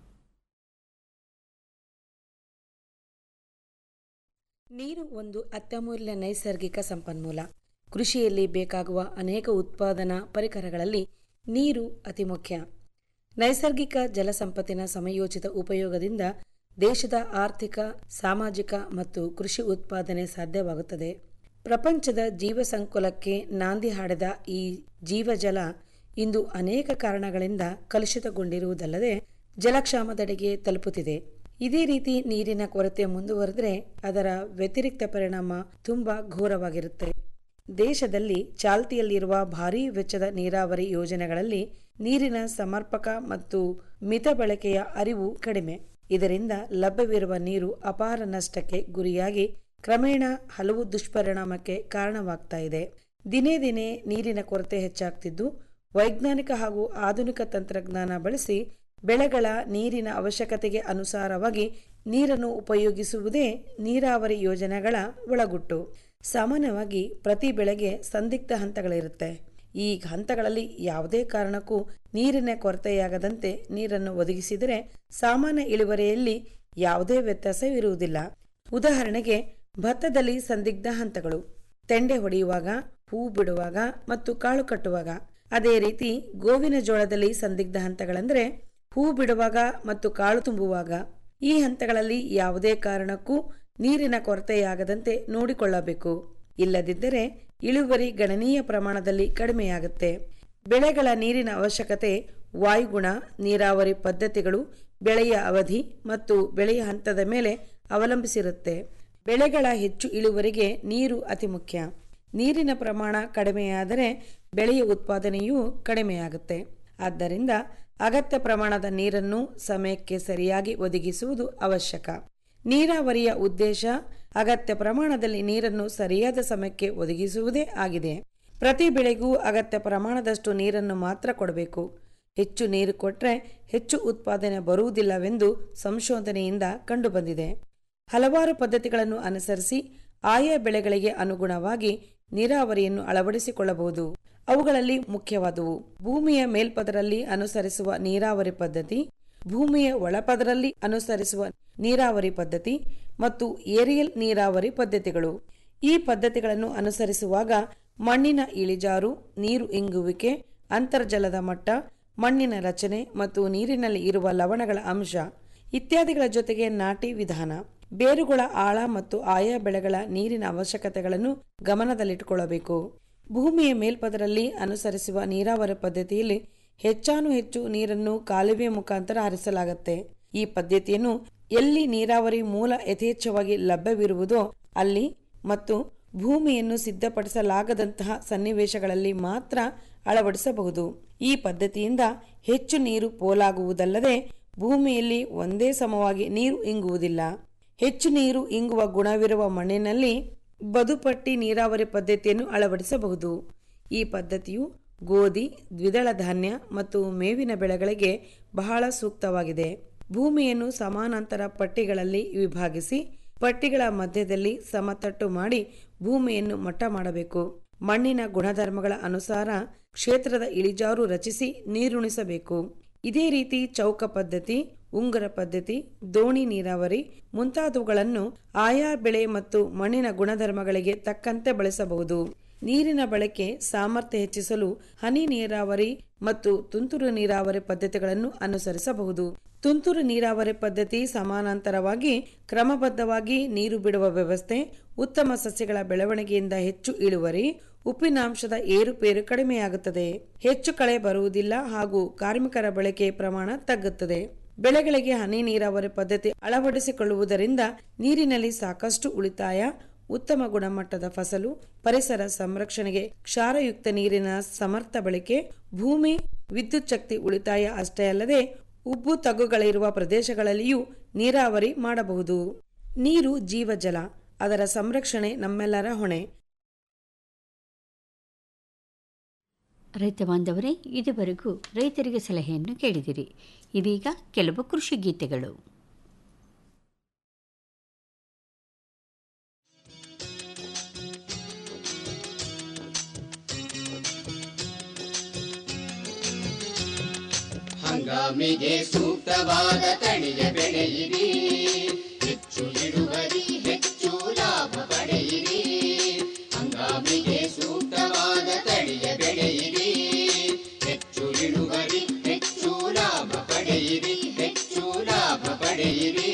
H: ನೀರು ಒಂದು ಅತ್ಯಮೂಲ್ಯ ನೈಸರ್ಗಿಕ ಸಂಪನ್ಮೂಲ ಕೃಷಿಯಲ್ಲಿ ಬೇಕಾಗುವ ಅನೇಕ ಉತ್ಪಾದನಾ ಪರಿಕರಗಳಲ್ಲಿ ನೀರು ಅತಿ ಮುಖ್ಯ ನೈಸರ್ಗಿಕ ಜಲಸಂಪತ್ತಿನ ಸಮಯೋಚಿತ ಉಪಯೋಗದಿಂದ ದೇಶದ ಆರ್ಥಿಕ ಸಾಮಾಜಿಕ ಮತ್ತು ಕೃಷಿ ಉತ್ಪಾದನೆ ಸಾಧ್ಯವಾಗುತ್ತದೆ ಪ್ರಪಂಚದ ಜೀವಸಂಕುಲಕ್ಕೆ ನಾಂದಿ ಹಾಡಿದ ಈ ಜೀವಜಲ ಇಂದು ಅನೇಕ ಕಾರಣಗಳಿಂದ ಕಲುಷಿತಗೊಂಡಿರುವುದಲ್ಲದೆ ಜಲಕ್ಷಾಮದಡೆಗೆ ತಲುಪುತ್ತಿದೆ ಇದೇ ರೀತಿ ನೀರಿನ ಕೊರತೆ ಮುಂದುವರೆದರೆ ಅದರ ವ್ಯತಿರಿಕ್ತ ಪರಿಣಾಮ ತುಂಬಾ ಘೋರವಾಗಿರುತ್ತೆ ದೇಶದಲ್ಲಿ ಚಾಲ್ತಿಯಲ್ಲಿರುವ ಭಾರೀ ವೆಚ್ಚದ ನೀರಾವರಿ ಯೋಜನೆಗಳಲ್ಲಿ ನೀರಿನ ಸಮರ್ಪಕ ಮತ್ತು ಮಿತ ಬಳಕೆಯ ಅರಿವು ಕಡಿಮೆ ಇದರಿಂದ ಲಭ್ಯವಿರುವ ನೀರು ಅಪಾರ ನಷ್ಟಕ್ಕೆ ಗುರಿಯಾಗಿ ಕ್ರಮೇಣ ಹಲವು ದುಷ್ಪರಿಣಾಮಕ್ಕೆ ಕಾರಣವಾಗ್ತಾ ಇದೆ ದಿನೇ ದಿನೇ ನೀರಿನ ಕೊರತೆ ಹೆಚ್ಚಾಗ್ತಿದ್ದು ವೈಜ್ಞಾನಿಕ ಹಾಗೂ ಆಧುನಿಕ ತಂತ್ರಜ್ಞಾನ ಬಳಸಿ ಬೆಳೆಗಳ ನೀರಿನ ಅವಶ್ಯಕತೆಗೆ ಅನುಸಾರವಾಗಿ ನೀರನ್ನು ಉಪಯೋಗಿಸುವುದೇ ನೀರಾವರಿ ಯೋಜನೆಗಳ ಒಳಗುಟ್ಟು ಸಾಮಾನ್ಯವಾಗಿ ಪ್ರತಿ ಬೆಳೆಗೆ ಸಂದಿಗ್ಧ ಹಂತಗಳಿರುತ್ತೆ ಈ ಹಂತಗಳಲ್ಲಿ ಯಾವುದೇ ಕಾರಣಕ್ಕೂ ನೀರಿನ ಕೊರತೆಯಾಗದಂತೆ ನೀರನ್ನು ಒದಗಿಸಿದರೆ ಸಾಮಾನ್ಯ ಇಳುವರಿಯಲ್ಲಿ ಯಾವುದೇ ವ್ಯತ್ಯಾಸವಿರುವುದಿಲ್ಲ ಉದಾಹರಣೆಗೆ ಭತ್ತದಲ್ಲಿ ಸಂದಿಗ್ಧ ಹಂತಗಳು ತೆಂಡೆ ಹೊಡೆಯುವಾಗ ಹೂ ಬಿಡುವಾಗ ಮತ್ತು ಕಾಳು ಕಟ್ಟುವಾಗ ಅದೇ ರೀತಿ ಗೋವಿನ ಜೋಳದಲ್ಲಿ ಸಂದಿಗ್ಧ ಹಂತಗಳೆಂದರೆ ಹೂ ಬಿಡುವಾಗ ಮತ್ತು ಕಾಳು ತುಂಬುವಾಗ ಈ ಹಂತಗಳಲ್ಲಿ ಯಾವುದೇ ಕಾರಣಕ್ಕೂ ನೀರಿನ ಕೊರತೆಯಾಗದಂತೆ ನೋಡಿಕೊಳ್ಳಬೇಕು ಇಲ್ಲದಿದ್ದರೆ ಇಳುವರಿ ಗಣನೀಯ ಪ್ರಮಾಣದಲ್ಲಿ ಕಡಿಮೆಯಾಗುತ್ತೆ ಬೆಳೆಗಳ ನೀರಿನ ಅವಶ್ಯಕತೆ ವಾಯುಗುಣ ನೀರಾವರಿ ಪದ್ಧತಿಗಳು ಬೆಳೆಯ ಅವಧಿ ಮತ್ತು ಬೆಳೆಯ ಹಂತದ ಮೇಲೆ ಅವಲಂಬಿಸಿರುತ್ತೆ ಬೆಳೆಗಳ ಹೆಚ್ಚು ಇಳುವರಿಗೆ ನೀರು ಅತಿ ಮುಖ್ಯ ನೀರಿನ ಪ್ರಮಾಣ ಕಡಿಮೆಯಾದರೆ ಬೆಳೆಯ ಉತ್ಪಾದನೆಯೂ ಕಡಿಮೆಯಾಗುತ್ತೆ ಆದ್ದರಿಂದ ಅಗತ್ಯ ಪ್ರಮಾಣದ ನೀರನ್ನು ಸಮಯಕ್ಕೆ ಸರಿಯಾಗಿ ಒದಗಿಸುವುದು ಅವಶ್ಯಕ ನೀರಾವರಿಯ ಉದ್ದೇಶ ಅಗತ್ಯ ಪ್ರಮಾಣದಲ್ಲಿ ನೀರನ್ನು ಸರಿಯಾದ ಸಮಯಕ್ಕೆ ಒದಗಿಸುವುದೇ ಆಗಿದೆ ಪ್ರತಿ ಬೆಳೆಗೂ ಅಗತ್ಯ ಪ್ರಮಾಣದಷ್ಟು ನೀರನ್ನು ಮಾತ್ರ ಕೊಡಬೇಕು ಹೆಚ್ಚು ನೀರು ಕೊಟ್ಟರೆ ಹೆಚ್ಚು ಉತ್ಪಾದನೆ ಬರುವುದಿಲ್ಲವೆಂದು ಸಂಶೋಧನೆಯಿಂದ ಕಂಡುಬಂದಿದೆ ಹಲವಾರು ಪದ್ಧತಿಗಳನ್ನು ಅನುಸರಿಸಿ ಆಯಾ ಬೆಳೆಗಳಿಗೆ ಅನುಗುಣವಾಗಿ ನೀರಾವರಿಯನ್ನು ಅಳವಡಿಸಿಕೊಳ್ಳಬಹುದು ಅವುಗಳಲ್ಲಿ ಮುಖ್ಯವಾದವು ಭೂಮಿಯ ಮೇಲ್ಪದರಲ್ಲಿ ಅನುಸರಿಸುವ ನೀರಾವರಿ ಪದ್ಧತಿ ಭೂಮಿಯ ಒಳಪದರಲ್ಲಿ ಅನುಸರಿಸುವ ನೀರಾವರಿ ಪದ್ಧತಿ ಮತ್ತು ಏರಿಯಲ್ ನೀರಾವರಿ ಪದ್ಧತಿಗಳು ಈ ಪದ್ಧತಿಗಳನ್ನು ಅನುಸರಿಸುವಾಗ ಮಣ್ಣಿನ ಇಳಿಜಾರು ನೀರು ಇಂಗುವಿಕೆ ಅಂತರ್ಜಲದ ಮಟ್ಟ ಮಣ್ಣಿನ ರಚನೆ ಮತ್ತು ನೀರಿನಲ್ಲಿ ಇರುವ ಲವಣಗಳ ಅಂಶ ಇತ್ಯಾದಿಗಳ ಜೊತೆಗೆ ನಾಟಿ ವಿಧಾನ ಬೇರುಗಳ ಆಳ ಮತ್ತು ಆಯಾ ಬೆಳೆಗಳ ನೀರಿನ ಅವಶ್ಯಕತೆಗಳನ್ನು ಗಮನದಲ್ಲಿಟ್ಟುಕೊಳ್ಳಬೇಕು ಭೂಮಿಯ ಮೇಲ್ಪದರಲ್ಲಿ ಅನುಸರಿಸುವ ನೀರಾವರಿ ಪದ್ಧತಿಯಲ್ಲಿ ಹೆಚ್ಚಾನು ಹೆಚ್ಚು ನೀರನ್ನು ಕಾಲುವೆ ಮುಖಾಂತರ ಹರಿಸಲಾಗುತ್ತೆ ಈ ಪದ್ಧತಿಯನ್ನು ಎಲ್ಲಿ ನೀರಾವರಿ ಮೂಲ ಯಥೇಚ್ಛವಾಗಿ ಲಭ್ಯವಿರುವುದೋ ಅಲ್ಲಿ ಮತ್ತು ಭೂಮಿಯನ್ನು ಸಿದ್ಧಪಡಿಸಲಾಗದಂತಹ ಸನ್ನಿವೇಶಗಳಲ್ಲಿ ಮಾತ್ರ ಅಳವಡಿಸಬಹುದು ಈ ಪದ್ಧತಿಯಿಂದ ಹೆಚ್ಚು ನೀರು ಪೋಲಾಗುವುದಲ್ಲದೆ ಭೂಮಿಯಲ್ಲಿ ಒಂದೇ ಸಮವಾಗಿ ನೀರು ಇಂಗುವುದಿಲ್ಲ ಹೆಚ್ಚು ನೀರು ಇಂಗುವ ಗುಣವಿರುವ ಮಣ್ಣಿನಲ್ಲಿ ಬದುಪಟ್ಟಿ ನೀರಾವರಿ ಪದ್ಧತಿಯನ್ನು ಅಳವಡಿಸಬಹುದು ಈ ಪದ್ಧತಿಯು ಗೋಧಿ ದ್ವಿದಳ ಧಾನ್ಯ ಮತ್ತು ಮೇವಿನ ಬೆಳೆಗಳಿಗೆ ಬಹಳ ಸೂಕ್ತವಾಗಿದೆ ಭೂಮಿಯನ್ನು ಸಮಾನಾಂತರ ಪಟ್ಟಿಗಳಲ್ಲಿ ವಿಭಾಗಿಸಿ ಪಟ್ಟಿಗಳ ಮಧ್ಯದಲ್ಲಿ ಸಮತಟ್ಟು ಮಾಡಿ ಭೂಮಿಯನ್ನು ಮಟ್ಟ ಮಾಡಬೇಕು ಮಣ್ಣಿನ ಗುಣಧರ್ಮಗಳ ಅನುಸಾರ ಕ್ಷೇತ್ರದ ಇಳಿಜಾರು ರಚಿಸಿ ನೀರುಣಿಸಬೇಕು ಇದೇ ರೀತಿ ಚೌಕ ಪದ್ಧತಿ ಉಂಗುರ ಪದ್ಧತಿ ದೋಣಿ ನೀರಾವರಿ ಮುಂತಾದವುಗಳನ್ನು ಆಯಾ ಬೆಳೆ ಮತ್ತು ಮಣ್ಣಿನ ಗುಣಧರ್ಮಗಳಿಗೆ ತಕ್ಕಂತೆ ಬಳಸಬಹುದು ನೀರಿನ ಬಳಕೆ ಸಾಮರ್ಥ್ಯ ಹೆಚ್ಚಿಸಲು ಹನಿ ನೀರಾವರಿ ಮತ್ತು ತುಂತುರು ನೀರಾವರಿ ಪದ್ಧತಿಗಳನ್ನು ಅನುಸರಿಸಬಹುದು ತುಂತುರು ನೀರಾವರಿ ಪದ್ಧತಿ ಸಮಾನಾಂತರವಾಗಿ ಕ್ರಮಬದ್ಧವಾಗಿ ನೀರು ಬಿಡುವ ವ್ಯವಸ್ಥೆ ಉತ್ತಮ ಸಸ್ಯಗಳ ಬೆಳವಣಿಗೆಯಿಂದ ಹೆಚ್ಚು ಇಳುವರಿ ಉಪ್ಪಿನಾಂಶದ ಏರುಪೇರು ಕಡಿಮೆಯಾಗುತ್ತದೆ ಹೆಚ್ಚು ಕಳೆ ಬರುವುದಿಲ್ಲ ಹಾಗೂ ಕಾರ್ಮಿಕರ ಬಳಕೆ ಪ್ರಮಾಣ ತಗ್ಗುತ್ತದೆ ಬೆಳೆಗಳಿಗೆ ಹನಿ ನೀರಾವರಿ ಪದ್ಧತಿ ಅಳವಡಿಸಿಕೊಳ್ಳುವುದರಿಂದ ನೀರಿನಲ್ಲಿ ಸಾಕಷ್ಟು ಉಳಿತಾಯ ಉತ್ತಮ ಗುಣಮಟ್ಟದ ಫಸಲು ಪರಿಸರ ಸಂರಕ್ಷಣೆಗೆ ಕ್ಷಾರಯುಕ್ತ ನೀರಿನ ಸಮರ್ಥ ಬಳಕೆ ಭೂಮಿ ವಿದ್ಯುತ್ ಶಕ್ತಿ ಉಳಿತಾಯ ಅಷ್ಟೇ ಅಲ್ಲದೆ ಉಬ್ಬು ತಗ್ಗುಗಳಿರುವ ಪ್ರದೇಶಗಳಲ್ಲಿಯೂ ನೀರಾವರಿ ಮಾಡಬಹುದು ನೀರು ಜೀವಜಲ ಅದರ ಸಂರಕ್ಷಣೆ ನಮ್ಮೆಲ್ಲರ ಹೊಣೆ
F: ರೈತ ಬಾಂಧವರೇ ಇದುವರೆಗೂ ರೈತರಿಗೆ ಸಲಹೆಯನ್ನು ಕೇಳಿದಿರಿ ಇದೀಗ ಕೆಲವು ಕೃಷಿ ಗೀತೆಗಳು
I: ಹಂಗಾಮಿಗೆ ಸೂಕ್ತವಾದ ತಳಿಯ ಬೆಳೆಯಿರಿ ಹೆಚ್ಚು ಇಳುವರಿ ಹೆಚ್ಚು ಲಾಭ ಪಡೆಯಿರಿ ಹಂಗಾಮಿಗೆ ಸೂಕ್ತವಾದ ತಳಿಯ ಬೆಳೆಯಿರಿ ಹೆಚ್ಚು ಇಳುವರಿ ಹೆಚ್ಚು ಲಾಭ ಪಡೆಯಿರಿ ಹೆಚ್ಚು ಲಾಭ ಪಡೆಯಿರಿ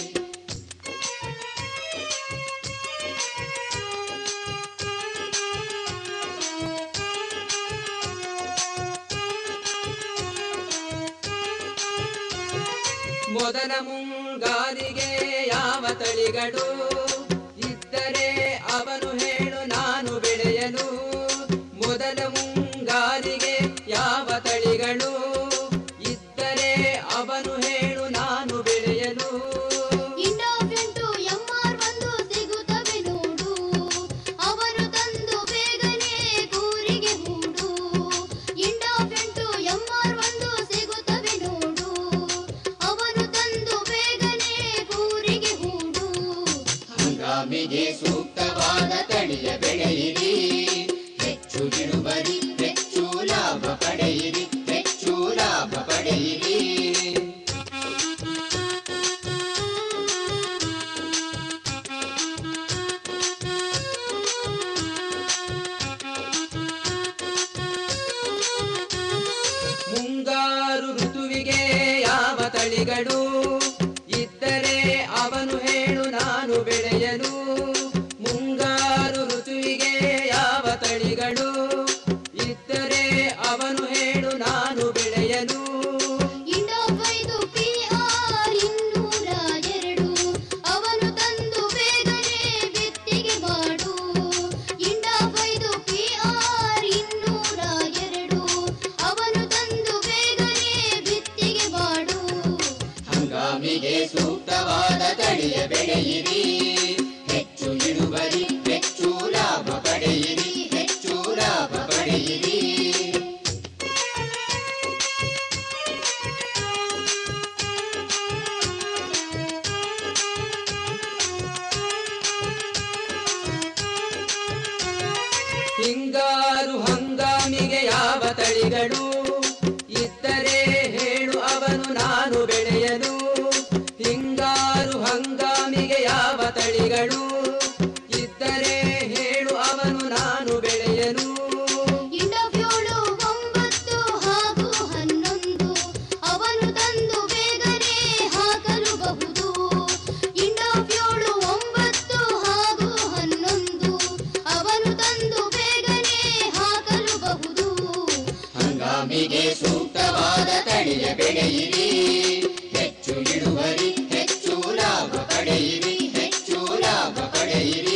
J: ಮೊದಲ ಮುಂಗಾರಿಗೆ ಯಾವ ತಳಿಗಳು ಇದ್ದರೆ ಅವನು ಹೇಳು ನಾನು ಬೆಳೆಯಲು ಮೊದಲ ಮುಂಗಾರಿಗೆ ಯಾವ ತಳಿಗಳು ಇದ್ದರೆ ಅವನು ಹೇಳು ನಾನು ಬೆಳೆಯಲು
K: ಇಂಡೋಫೆಂಟು ಎಂಆರ್ ಒಂದು ಸಿಗುತ್ತವೆ ನೋಡು ಅವನು ತಂದು ಬೇಗನೆ ಕೂರಿಗೆ ಹೂಡು ಇಂಡೋಫೆಂಟು ಎಂಆರ್ ಒಂದು ಸಿಗುತ್ತವೆ ನೋಡು ಅವನು ತಂದು ಬೇಗನೆ ಕೂರಿಗೆ ಹೂಡು
I: ಹಂಗಾಮಿಗೆ ಸೂಕ್ತವಾದ ತಳಿಯ ಬೆಳೆಯಿರಿ ಹೆಚ್ಚು ಇಳುವರಿ ಹೆಚ್ಚು ಲಾಭ ಪಡೆಯಿರಿ ಹೆಚ್ಚು ಲಾಭ ಪಡೆಯಿರಿ
J: ಮುಂಗಾರು ಋತುವಿಗೆ ಯಾವ ತಳಿಗಳು ಇದ್ದರೆ ಅವನು ಹೇಳು ನಾನು ಬೆಳೆಯಲು ಮುಂಗಾರು ಋತುವಿಗೆ ಯಾವ ತಳಿಗಳು ಇದ್ದರೆ ಅವನು ಹೇಳು ನಾನು ಬೆಳೆಯಲು
K: ಇಂಡೋಫೈದು ಪಿಆರ್ ಇನ್ನೂರ ಎರಡು ಅವನು ತಂದು ಬೇಗನೆ ಬಿತ್ತಿಗೆ ಮಾಡು ಇಂಡೋಫೈದು ಪಿಆರ್ ಇನ್ನೂರ ಎರಡು ಅವನು ತಂದು ಬೇಗನೆ ಬಿತ್ತಿಗೆ ಮಾಡು
I: ಹಂಗಾಮಿಗೆ ಸೂಕ್ತವಾದ ತಳಿಯ ಬೆಳೆಯಿರಿ ಹೆಚ್ಚು ಇಳುವರಿ ಹೆಚ್ಚು ಲಾಭ ಪಡೆಯಿರಿ ಹೆಚ್ಚು ಲಾಭ ಪಡೆಯಿರಿ
J: ಹಿಂಗಾರು ಹಂಗಾಮಿಗೆ ಯಾವ ತಳಿಗಳು ಇದ್ದರೆ ಹೇಳು ಅವನು ನಾನು ಬೆಳೆಯಲು ಹಿಂಗಾರು ಹಂಗಾಮಿಗೆ ಯಾವ ತಳಿಗಳು ಇದ್ದರೆ ಹೇಳು ಅವನು ನಾನು ಬೆಳೆಯಲು
K: ಇಂಡೋಫ್ಯೋಳು ಒಂಬತ್ತು ಹಾಗೂ ಹನ್ನೊಂದು ಅವನು ತಂದು ಬೇಗನೆ ಹಾಕಲು ಬಹುದು ಇಂಡೋಫ್ಯೋಳು ಒಂಬತ್ತು ಹಾಗೂ ಹನ್ನೊಂದು ಅವನು ತಂದು ಬೇಗನೆ ಹಾಕಲು ಬಹುದು
I: ಹಂಗಾಮಿಗೆ ಸೂಕ್ತವಾದ ತಳಿಯ ಬೆಳೆಯಿರಿ ಹೆಚ್ಚು ಇಳುವರಿ ಹೆಚ್ಚು ಲಾಭ ಪಡೆಯಿರಿ ಹೆಚ್ಚು ಲಾಭ ಪಡೆಯಿರಿ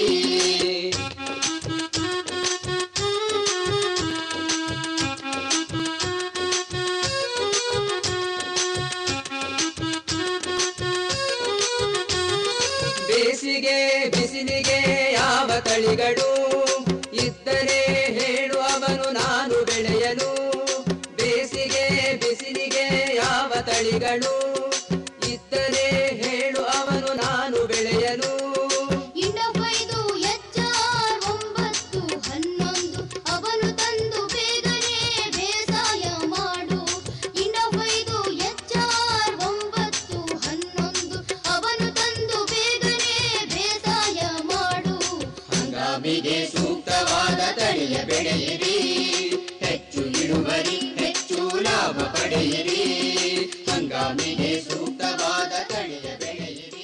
J: ಬೇಸಿಗೆ ಬಿಸಿಲಿಗೆ ಯಾವ ತಳಿಗಳು ಇದ್ದರೆ ಹೇಳು ಅವನು ನಾನು ಬೆಳೆಯಲು ಬೇಸಿಗೆ ಬಿಸಿಲಿಗೆ ಯಾವ ತಳಿಗಳು ಇದ್ದರೆ ಹೇಳು ಅವನು ನಾನು ಬೆಳೆಯಲು
K: ಇಂಡೋಫೈದು ಎಚ್ಆರ್ ಒಂಬತ್ತು ಹನ್ನೊಂದು ಅವನು ತಂದು ಬೇಗನೆ ಬೇಸಾಯ ಮಾಡು ಇಂಡೋಫೈದು ಎಚ್ಆರ್ ಒಂಬತ್ತು ಹನ್ನೊಂದು ಅವನು ತಂದು ಬೇಗನೆ ಬೇಸಾಯ ಮಾಡು
I: ಹಂಗಾಮಿಗೆ ಸೂಕ್ತವಾದ ತಳಿಯ ತಳಿಯ ಬೆಳೆಯಿರಿ ಹೆಚ್ಚು ಇಳುವರಿ ಹೆಚ್ಚು ಲಾಭ ಪಡೆಯಿರಿ ಹಂಗಾಮಿಗೆ ಸೂಕ್ತವಾದ ತಳಿಯ ಬೆಳೆಯಿರಿ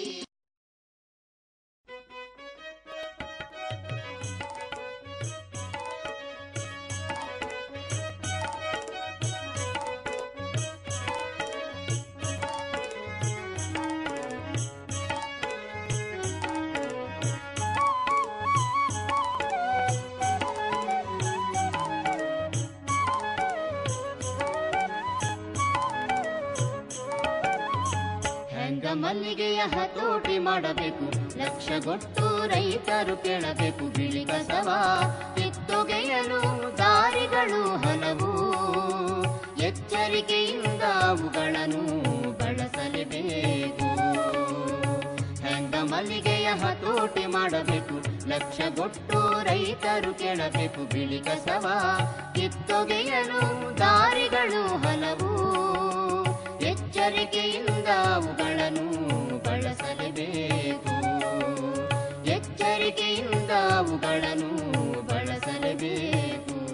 I: ಹೆಂಗ ಮಲ್ಲಿಗೆಯ ಹತೋಟಿ ಮಾಡಬೇಕು ಲಕ್ಷಗೊಟ್ಟು ರೈತರು ಕೇಳಬೇಕು ಬಿಳಿ ಕಸವ ಕಿತ್ತೊಗೆಯಲು ದಾರಿಗಳು ಹಲವು ಎಚ್ಚರಿಕೆಯಿಂದ ಅವುಗಳನ್ನು ಬಳಸಲೇಬೇಕು ಹೆಂಗ ಮಲ್ಲಿಗೆಯ ಹತೋಟಿ ಮಾಡಬೇಕು ಲಕ್ಷಗೊಟ್ಟು ರೈತರು ಕೇಳಬೇಕು ಬಿಳಿ ಕಸವ ಕಿತ್ತೊಗೆಯಲು ದಾರಿಗಳು ಹಲವು ಎಚ್ಚರಿಕೆಯಿಂದ ಅವುಗಳನ್ನು ಬಳಸಲೇಬೇಕು ಎಚ್ಚರಿಕೆಯಿಂದ ಅವುಗಳನ್ನು ಬಳಸಲೇಬೇಕು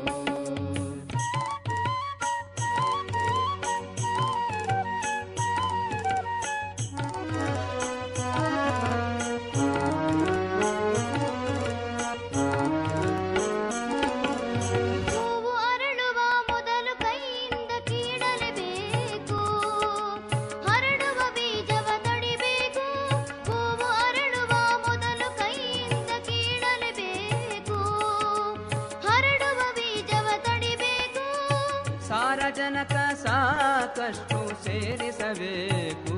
K: ಹೂವು ಅರಳುವ ಮೊದಲು ಕೈಯಿಂದ ಕೀಳಲೇಬೇಕು ಹರಡುವ ಬೀಜವ ತಡಿಬೇಕು ಹೂವು ಅರಳುವ ಮೊದಲು ಕೈಯಿಂದ ಕೀಳಲೇಬೇಕು ಹರಡುವ ಬೀಜವ ತಡಿಬೇಕು
J: ಸಾರಜನಕ ಸಾಕಷ್ಟು ಸೇರಿಸಬೇಕು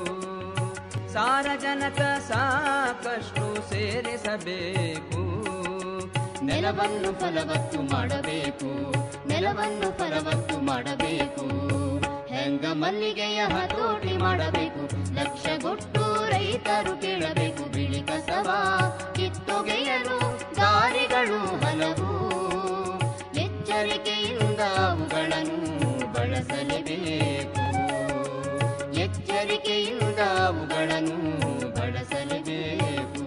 J: ಸಾರಜನಕ ಸಾಕಷ್ಟು ಸೇರಿಸಬೇಕು
I: ನೆಲವನ್ನು ಫಲವತ್ತು ಮಾಡಬೇಕು ನೆಲವನ್ನು ಫಲವತ್ತು ಮಾಡಬೇಕು ಹೆಂಗ ಮಲ್ಲಿಗೆಯ ಹತೋಟಿ ಮಾಡಬೇಕು ಲಕ್ಷಗೊಟ್ಟು ರೈತರು ಕೇಳಬೇಕು ಬಿಳಿ ಕಸವ ಕಿತ್ತೊಗೆಯಲು ದಾರಿಗಳು ಹಲವು ಎಚ್ಚರಿಕೆಯಿಂದ ಅವುಗಳನ್ನು ಬಳಸಲೇಬೇಕು ಎಚ್ಚರಿಕೆಯಿಂದ ಅವುಗಳನ್ನು ಬಳಸಲೇಬೇಕು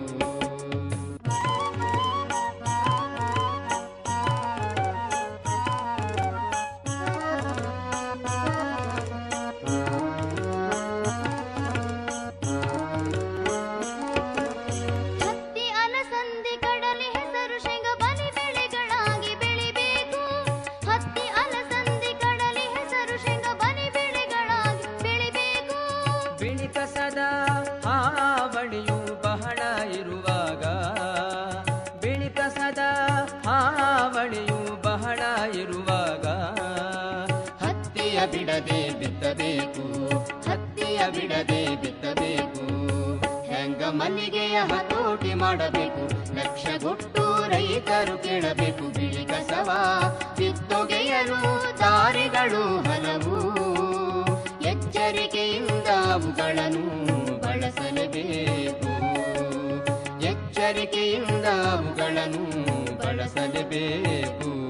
K: ಹತ್ತಿ ಅಲಸಂದಿ ಕಡಲೆ ಹೆಸರು ಶೇಂಗ ಬಲಿ ಬೆಳೆಗಳಾಗಿ ಬೆಳಿಬೇಕು ಹತ್ತಿ ಅಲಸಂದಿ ಕಡಲೆ ಹೆಸರು ಶೇಂಗ ಬಲಿ ಬೆಳೆಗಳಾಗಿ ಬೆಳಿಬೇಕು
J: ಬಿಳಿ ಕಸದ ಹಾವಳಿಯು ಬಹಳ ಇರುವಾಗ ಬಿಳಿ ಕಸದ ಹಾವಳಿಯು ಬಹಳ ಇರುವಾಗ
I: ಹತ್ತಿಯ ಬಿಡದೆ ಬಿತ್ತಬೇಕು ಹತ್ತಿಯ ಬಿಡದೆ ಬಿತ್ತಬೇಕು ಹೆಂಗ ಮಲ್ಲಿಗೆಯ ಹತೋಟಿ ಮಾಡಬೇಕು ಲಕ್ಷಗೊಟ್ಟು ರೈತರು ಕೇಳಬೇಕು ಬಿಳಿ ಕಸವ ಕಿತ್ತೊಗೆಯಲು ದಾರಿಗಳು ಹಲವು ಎಚ್ಚರಿಕೆಯಿಂದ ಅವುಗಳನ್ನು ಬಳಸಲೇಬೇಕು ಎಚ್ಚರಿಕೆಯಿಂದ ಅವುಗಳನ್ನು ಬಳಸಲೇಬೇಕು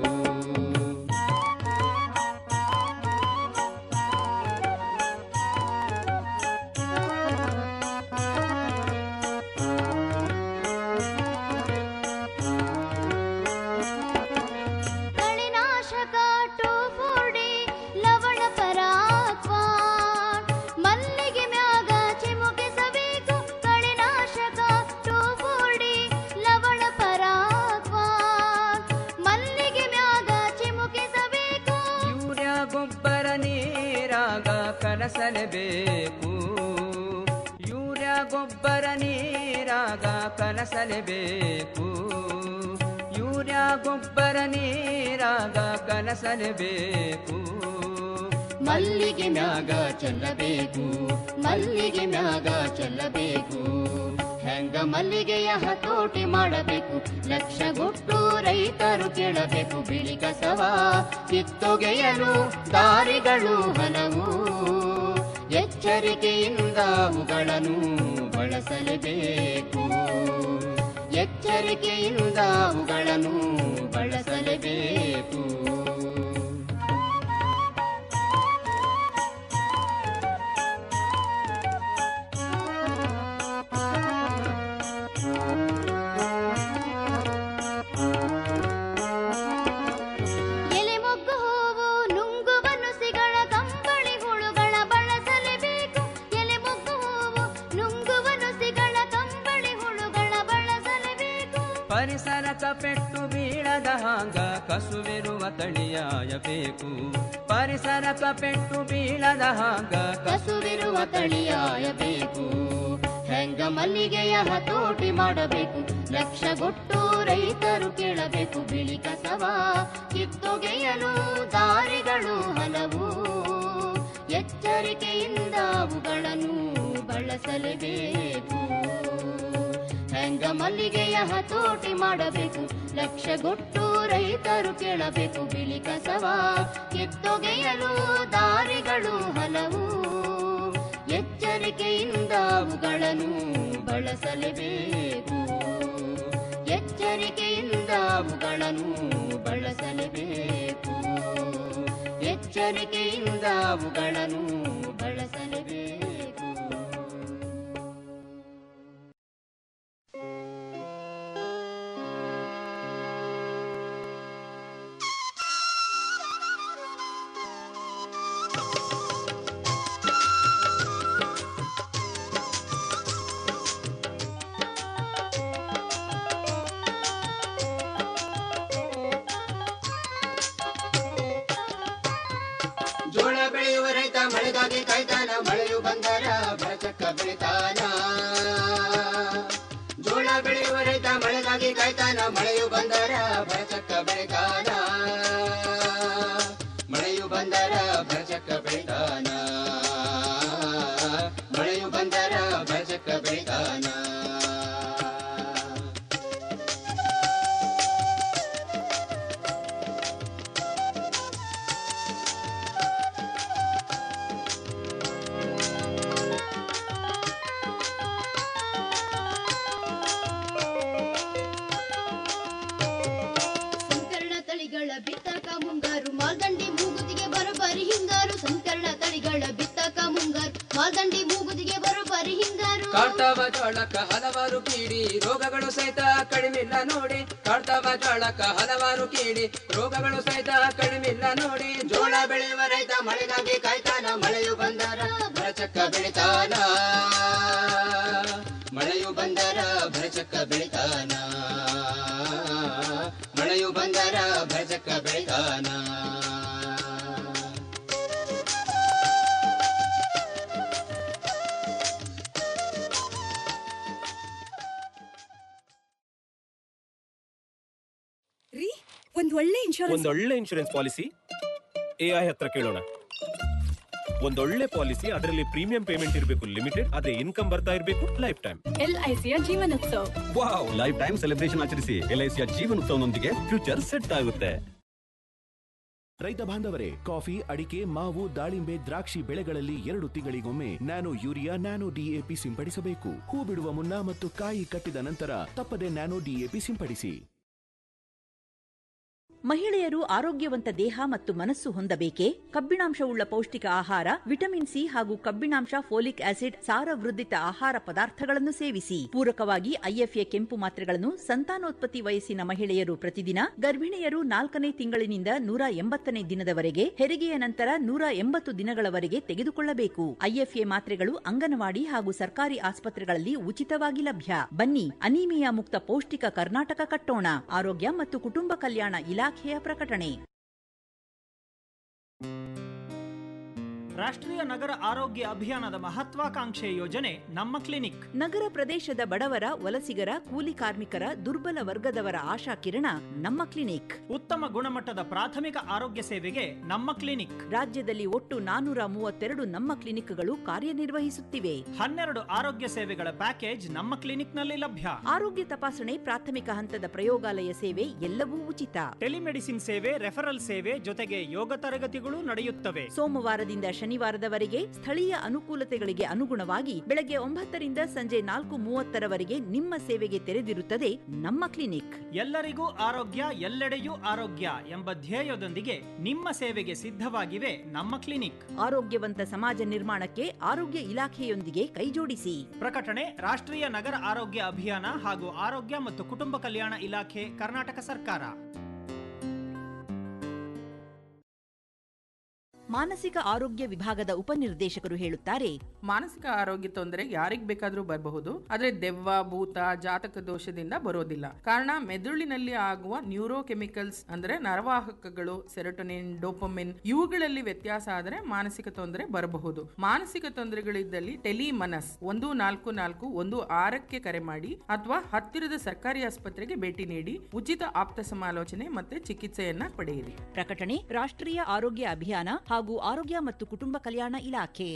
K: ಕಳೆನಾಶಕ ಟೋಫೋಡಿ ಲವಣ ಪರಾಕ್ವಾ ಮಲ್ಲಿಗೆ ಮ್ಯಾಗ ಚಿಮುಕಿಸಬೇಕು ಕಳೆನಾಶಕ ಟೋಫೋಡಿ ಲವಣ ಪರಾಕ್ವಾ ಮಲ್ಲಿಗೆ ಮ್ಯಾಗ ಚಿಮುಕಿಸಬೇಕು
J: ಯೂರಿಯಾ ಗೊಬ್ಬರ ನೀರಾಗ ಕಲಸಲೇಬೇಕು ಯೂರಿಯಾ ಗೊಬ್ಬರ ನೀರಾಗ ಕಲಸಲೇಬೇಕು ಯೂರಿಯಾ ಗೊಬ್ಬರ ನೀರಾಗ ಕಲಸಲೇಬೇಕು
I: ಮಲ್ಲಿಗೆ ಮ್ಯಾಗ ಚೆಲ್ಲಬೇಕು ಮಲ್ಲಿಗೆ ಮ್ಯಾಗ ಚೆಲ್ಲಬೇಕು ಹೆಂಗ ಮಲ್ಲಿಗೆಯ ಹತೋಟಿ ಮಾಡಬೇಕು ಲಕ್ಷಗೊಟ್ಟು ರೈತರು ಕೇಳಬೇಕು ಬಿಳಿ ಕಸವ ಕಿತ್ತೊಗೆಯಲು ದಾರಿಗಳು ಹಲವು ಎಚ್ಚರಿಕೆಯಿಂದ ಅವುಗಳನ್ನು ಬಳಸಲೇಬೇಕು ಎಚ್ಚರಿಕೆಯಿಂದ ಅವುಗಳನ್ನು ಬಳಸಲೇಬೇಕು
J: ಕಪೆಟ್ಟು ಬೀಳದ ಹಾಂಗ ಕಸುವಿರುವ ತಳಿಯಾಯಬೇಕು ಪರಿಸರ ಕಪೆಟ್ಟು ಬೀಳದ ಹಾಂಗ
I: ಕಸುವಿರುವ ತಳಿಯಾಯಬೇಕು ಹೆಂಗ ಮಲ್ಲಿಗೆಯ ಹತೋಟಿ ಮಾಡಬೇಕು ಲಕ್ಷಗೊಟ್ಟು ರೈತರು ಕೇಳಬೇಕು ಬಿಳಿ ಕಸವ ಕಿತ್ತೊಗೆಯಲು ದಾರಿಗಳು ಹಲವು ಎಚ್ಚರಿಕೆಯಿಂದ ಅವುಗಳನ್ನು ಬಳಸಲೇಬೇಕು ಹೆಂಗ ಮಲ್ಲಿಗೆಯ ಹತೋಟಿ ಮಾಡಬೇಕು ಲಕ್ಷಗೊಟ್ಟು ರೈತರು ಕೇಳಬೇಕು ಬಿಳಿ ಕಸವ ಕಿತ್ತೊಗೆಯಲು ದಾರಿಗಳು ಹಲವು ಎಚ್ಚರಿಕೆಯಿಂದ ಅವುಗಳನ್ನು ಬಳಸಲೇಬೇಕು ಎಚ್ಚರಿಕೆಯಿಂದ ಅವುಗಳನ್ನು ಬಳಸಲೇಬೇಕು ಎಚ್ಚರಿಕೆಯಿಂದ ಅವುಗಳನ್ನು ಬಳಸಲೇಬೇಕು
L: ಜೋಳ ಬೆಳೆಯುವ ರೈತ ಮಳೆಗಾಗಿ ಕಾಯ್ತಾನ ಮಳೆಯು ಬಂದರ ಬರಚಕ್ಕ ಬೆಳಿತಾನ ಜೋಳ ಬೆಳೆಯುವ ರೈತ ಮಳೆಗಾಗಿ ಕಾಯ್ತಾನ ಮಳೆಯು ಬಂದರ ಬರಚಕ್ಕ ಬೆಳಿತಾನ ಮಳೆಯು ಬಂದರ ಬರಚಕ್ಕ ಬೆಳಿತಾನ ಮಳೆಯು ಬಂದರ ಬರಚಕ್ಕ ಬೆಳಿತಾನ
K: ಸಂಕರಣ ತಳಿಗಳ ಬಿತ್ತಕ ಮುಂಗಾರು ಮಾಲ್ದಂಡಿ ಮೂಗುತಿಗೆ ಬರೋಬ್ಬರಿ ಹಿಂಗಾರು ಸಂಕರಣ ತಳಿಗಳ ಬಿತ್ತಕ ಮುಂಗಾರು ಮಾಲ್ದಂಡಿ ಮೂಗುತಿಗೆ ಬರೋಬ್ಬರಿ ಹಿಂಗಾರು
J: ಕಾಡ್ತಾವ ಜೋಳಕ್ಕ ಹಲವಾರು ಕೀಡಿ ರೋಗಗಳು ಸಹಿತ ಕಡಿಮಿಲ್ಲ ನೋಡಿ ಕಾಡ್ತಾವ ಜೋಳಕ್ಕ ಹಲವಾರು ಕೀಡಿ ರೋಗಗಳು ಸಹಿತ ಕಡಿಮಿಲ್ಲ ನೋಡಿ
L: ಜೋಳ ಬೆಳೆಯುವ ರೈತ ಮಳೆಗಾಗಿ ಕಾಯ್ತಾನ ಮಳೆಯು ಬಂದರ ಭರಚಕ್ಕ ಬೆಳಿತಾನ ಮಳೆಯು ಬಂದರ ಭರಚಕ್ಕ ಬೆಳಿತಾನ ಮಳೆಯು ಬಂದರ ಭರಚಕ್ಕ ಬೆಳಿತಾನ
M: ರೀ ಒಂದ್ ಒಳ್ಳೆ ಇನ್ಶೂರೆನ್ಸ್
A: ಒಂದೊಳ್ಳೆ ಇನ್ಶೂರೆನ್ಸ್ ಪಾಲಿಸಿ ಎ ಐ ಹತ್ರ ಕೇಳೋಣ ಒಂದೊಳ್ಳೆ ಪಾಲಿಸಿ ಅದರಲ್ಲಿ ಪ್ರೀಮಿಯಂ ಪೇಮೆಂಟ್ ಇರಬೇಕು ಲಿಮಿಟೆಡ್ ಅದೇ ಇನ್ಕಮ್ ಬರ್ತಾ ಇರಬೇಕು ಲೈಫ್ ಟೈಮ್
M: ಎಲ್ ಐ ಸಿಯ ಜೀವನೋತ್ಸವ
A: ವಾವ್ ಲೈಫ್ ಟೈಮ್ ಸೆಲೆಬ್ರೇಷನ್ ಆಚರಿಸಿ ಎಲ್ ಐ ಸಿಯ ಜೀವನೋತ್ಸವನೊಂದಿಗೆ ಫ್ಯೂಚರ್ ಸೆಟ್ ಆಗುತ್ತೆ
N: ರೈತ ಬಾಂಧವರೇ ಕಾಫಿ ಅಡಿಕೆ ಮಾವು ದಾಳಿಂಬೆ ದ್ರಾಕ್ಷಿ ಬೆಳೆಗಳಲ್ಲಿ ಎರಡು ತಿಂಗಳಿಗೊಮ್ಮೆ ನ್ಯಾನೋ ಯೂರಿಯಾ ನ್ಯಾನೋ ಡಿಎಪಿ ಸಿಂಪಡಿಸಬೇಕು ಹೂ ಬಿಡುವ ಮುನ್ನ ಮತ್ತು ಕಾಯಿ ಕಟ್ಟಿದ ನಂತರ ತಪ್ಪದೆ ನ್ಯಾನೋ ಡಿಎಪಿ ಸಿಂಪಡಿಸಿ
O: ಮಹಿಳೆಯರು ಆರೋಗ್ಯವಂತ ದೇಹ ಮತ್ತು ಮನಸ್ಸು ಹೊಂದಬೇಕೇ ಕಬ್ಬಿಣಾಂಶವುಳ್ಳ ಪೌಷ್ಟಿಕ ಆಹಾರ ವಿಟಮಿನ್ ಸಿ ಹಾಗೂ ಕಬ್ಬಿಣಾಂಶ ಫೋಲಿಕ್ ಆಸಿಡ್ ಸಾರವೃದ್ಧಿತ ಆಹಾರ ಪದಾರ್ಥಗಳನ್ನು ಸೇವಿಸಿ ಪೂರಕವಾಗಿ ಐಎಫ್ಎ ಕೆಂಪು ಮಾತ್ರೆಗಳನ್ನು ಸಂತಾನೋತ್ಪತ್ತಿ ವಯಸ್ಸಿನ ಮಹಿಳೆಯರು ಪ್ರತಿದಿನ ಗರ್ಭಿಣಿಯರು ನಾಲ್ಕನೇ ತಿಂಗಳಿನಿಂದ ನೂರ ಎಂಬತ್ತನೇ ದಿನದವರೆಗೆ ಹೆರಿಗೆಯ ನಂತರ ನೂರ ಎಂಬತ್ತು ದಿನಗಳವರೆಗೆ ತೆಗೆದುಕೊಳ್ಳಬೇಕು ಐಎಫ್ಎ ಮಾತ್ರೆಗಳು ಅಂಗನವಾಡಿ ಹಾಗೂ ಸರ್ಕಾರಿ ಆಸ್ಪತ್ರೆಗಳಲ್ಲಿ ಉಚಿತವಾಗಿ ಲಭ್ಯ ಬನ್ನಿ ಅನೀಮಿಯಾ ಮುಕ್ತ ಪೌಷ್ಟಿಕ ಕರ್ನಾಟಕ ಕಟ್ಟೋಣ ಆರೋಗ್ಯ ಮತ್ತು ಕುಟುಂಬ ಕಲ್ಯಾಣ ಇಲಾಖೆಯ ಪ್ರಕಟಣೆ
P: ರಾಷ್ಟ್ರೀಯ ನಗರ ಆರೋಗ್ಯ ಅಭಿಯಾನದ ಮಹತ್ವಾಕಾಂಕ್ಷೆ ಯೋಜನೆ ನಮ್ಮ ಕ್ಲಿನಿಕ್
O: ನಗರ ಪ್ರದೇಶದ ಬಡವರ ವಲಸಿಗರ ಕೂಲಿ ಕಾರ್ಮಿಕರ ದುರ್ಬಲ ವರ್ಗದವರ ಆಶಾ ಕಿರಣ ನಮ್ಮ ಕ್ಲಿನಿಕ್
P: ಉತ್ತಮ ಗುಣಮಟ್ಟದ ಪ್ರಾಥಮಿಕ ಆರೋಗ್ಯ ಸೇವೆಗೆ ನಮ್ಮ ಕ್ಲಿನಿಕ್
O: ರಾಜ್ಯದಲ್ಲಿ ಒಟ್ಟು ನಾನೂರ ಮೂವತ್ತೆರಡು ನಮ್ಮ ಕ್ಲಿನಿಕ್ಗಳು ಕಾರ್ಯನಿರ್ವಹಿಸುತ್ತಿವೆ
P: ಹನ್ನೆರಡು ಆರೋಗ್ಯ ಸೇವೆಗಳ ಪ್ಯಾಕೇಜ್ ನಮ್ಮ ಕ್ಲಿನಿಕ್ನಲ್ಲಿ ಲಭ್ಯ
O: ಆರೋಗ್ಯ ತಪಾಸಣೆ ಪ್ರಾಥಮಿಕ ಹಂತದ ಪ್ರಯೋಗಾಲಯ ಸೇವೆ ಎಲ್ಲವೂ ಉಚಿತ
P: ಟೆಲಿಮೆಡಿಸಿನ್ ಸೇವೆ ರೆಫರಲ್ ಸೇವೆ ಜೊತೆಗೆ ಯೋಗ ತರಗತಿಗಳು ನಡೆಯುತ್ತವೆ
O: ಸೋಮವಾರದಿಂದ ಶನಿವಾರದವರೆಗೆ ಸ್ಥಳೀಯ ಅನುಕೂಲತೆಗಳಿಗೆ ಅನುಗುಣವಾಗಿ ಬೆಳಗ್ಗೆ ಒಂಬತ್ತರಿಂದ ಸಂಜೆ ನಾಲ್ಕು ಮೂವತ್ತರವರೆಗೆ ನಿಮ್ಮ ಸೇವೆಗೆ ತೆರೆದಿರುತ್ತದೆ ನಮ್ಮ ಕ್ಲಿನಿಕ್
P: ಎಲ್ಲರಿಗೂ ಆರೋಗ್ಯ ಎಲ್ಲೆಡೆಯೂ ಆರೋಗ್ಯ ಎಂಬ ಧ್ಯೇಯದೊಂದಿಗೆ ನಿಮ್ಮ ಸೇವೆಗೆ ಸಿದ್ಧವಾಗಿವೆ ನಮ್ಮ ಕ್ಲಿನಿಕ್
O: ಆರೋಗ್ಯವಂತ ಸಮಾಜ ನಿರ್ಮಾಣಕ್ಕೆ ಆರೋಗ್ಯ ಇಲಾಖೆಯೊಂದಿಗೆ ಕೈಜೋಡಿಸಿ
P: ಪ್ರಕಟಣೆ ರಾಷ್ಟ್ರೀಯ ನಗರ ಆರೋಗ್ಯ ಅಭಿಯಾನ ಹಾಗೂ ಆರೋಗ್ಯ ಮತ್ತು ಕುಟುಂಬ ಕಲ್ಯಾಣ ಇಲಾಖೆ ಕರ್ನಾಟಕ ಸರ್ಕಾರ
O: ಮಾನಸಿಕ ಆರೋಗ್ಯ ವಿಭಾಗದ ಉಪನಿರ್ದೇಶಕರು ಹೇಳುತ್ತಾರೆ
Q: ಮಾನಸಿಕ ಆರೋಗ್ಯ ತೊಂದರೆ ಯಾರಿಗ್ ಬೇಕಾದ್ರೂ ಬರಬಹುದು ಆದ್ರೆ ದೆವ್ವ ಭೂತ ಜಾತಕ ದೋಷದಿಂದ ಬರೋದಿಲ್ಲ ಕಾರಣ ಮೆದುಳಿನಲ್ಲಿ ಆಗುವ ನ್ಯೂರೋ ಕೆಮಿಕಲ್ಸ್ ಅಂದ್ರೆ ನರವಾಹಕಗಳು ಸೆರೋಟೊನಿನ್ ಡೋಪಮಿನ್ ಇವುಗಳಲ್ಲಿ ವ್ಯತ್ಯಾಸ ಆದರೆ ಮಾನಸಿಕ ತೊಂದರೆ ಬರಬಹುದು ಮಾನಸಿಕ ತೊಂದರೆಗಳಿದ್ದಲ್ಲಿ ಟೆಲಿಮನಸ್ ಒಂದು ನಾಲ್ಕು ನಾಲ್ಕು ಒಂದು ಆರಕ್ಕೆ ಕರೆ ಮಾಡಿ ಅಥವಾ ಹತ್ತಿರದ ಸರ್ಕಾರಿ ಆಸ್ಪತ್ರೆಗೆ ಭೇಟಿ ನೀಡಿ ಉಚಿತ ಆಪ್ತ ಸಮಾಲೋಚನೆ ಮತ್ತೆ ಚಿಕಿತ್ಸೆಯನ್ನ ಪಡೆಯಿರಿ
O: ಪ್ರಕಟಣೆ ರಾಷ್ಟ್ರೀಯ ಆರೋಗ್ಯ ಅಭಿಯಾನ ಹಾಗೂ ಆರೋಗ್ಯ ಮತ್ತು ಕುಟುಂಬ ಕಲ್ಯಾಣ ಇಲಾಖೆ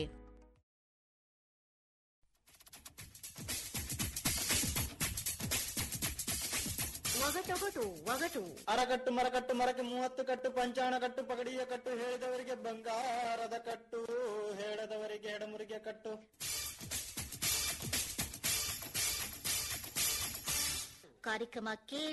R: ಒಗಟೊಗಟು ಒಗಟು ಅರಕಟ್ಟು ಮರಕಟ್ಟು ಮರಕ್ಕೆ ಮೂವತ್ತು ಕಟ್ಟು ಪಂಚಾಣ ಕಟ್ಟು ಪಗಡಿಯ ಕಟ್ಟು ಹೇಳಿದವರಿಗೆ ಬಂಗಾರದ ಕಟ್ಟು ಹೇಳದವರಿಗೆ ಎಡಮುರಿಗೆ ಕಟ್ಟು
K: ಕಾರ್ಯಕ್ರಮ ಕೇಳಿ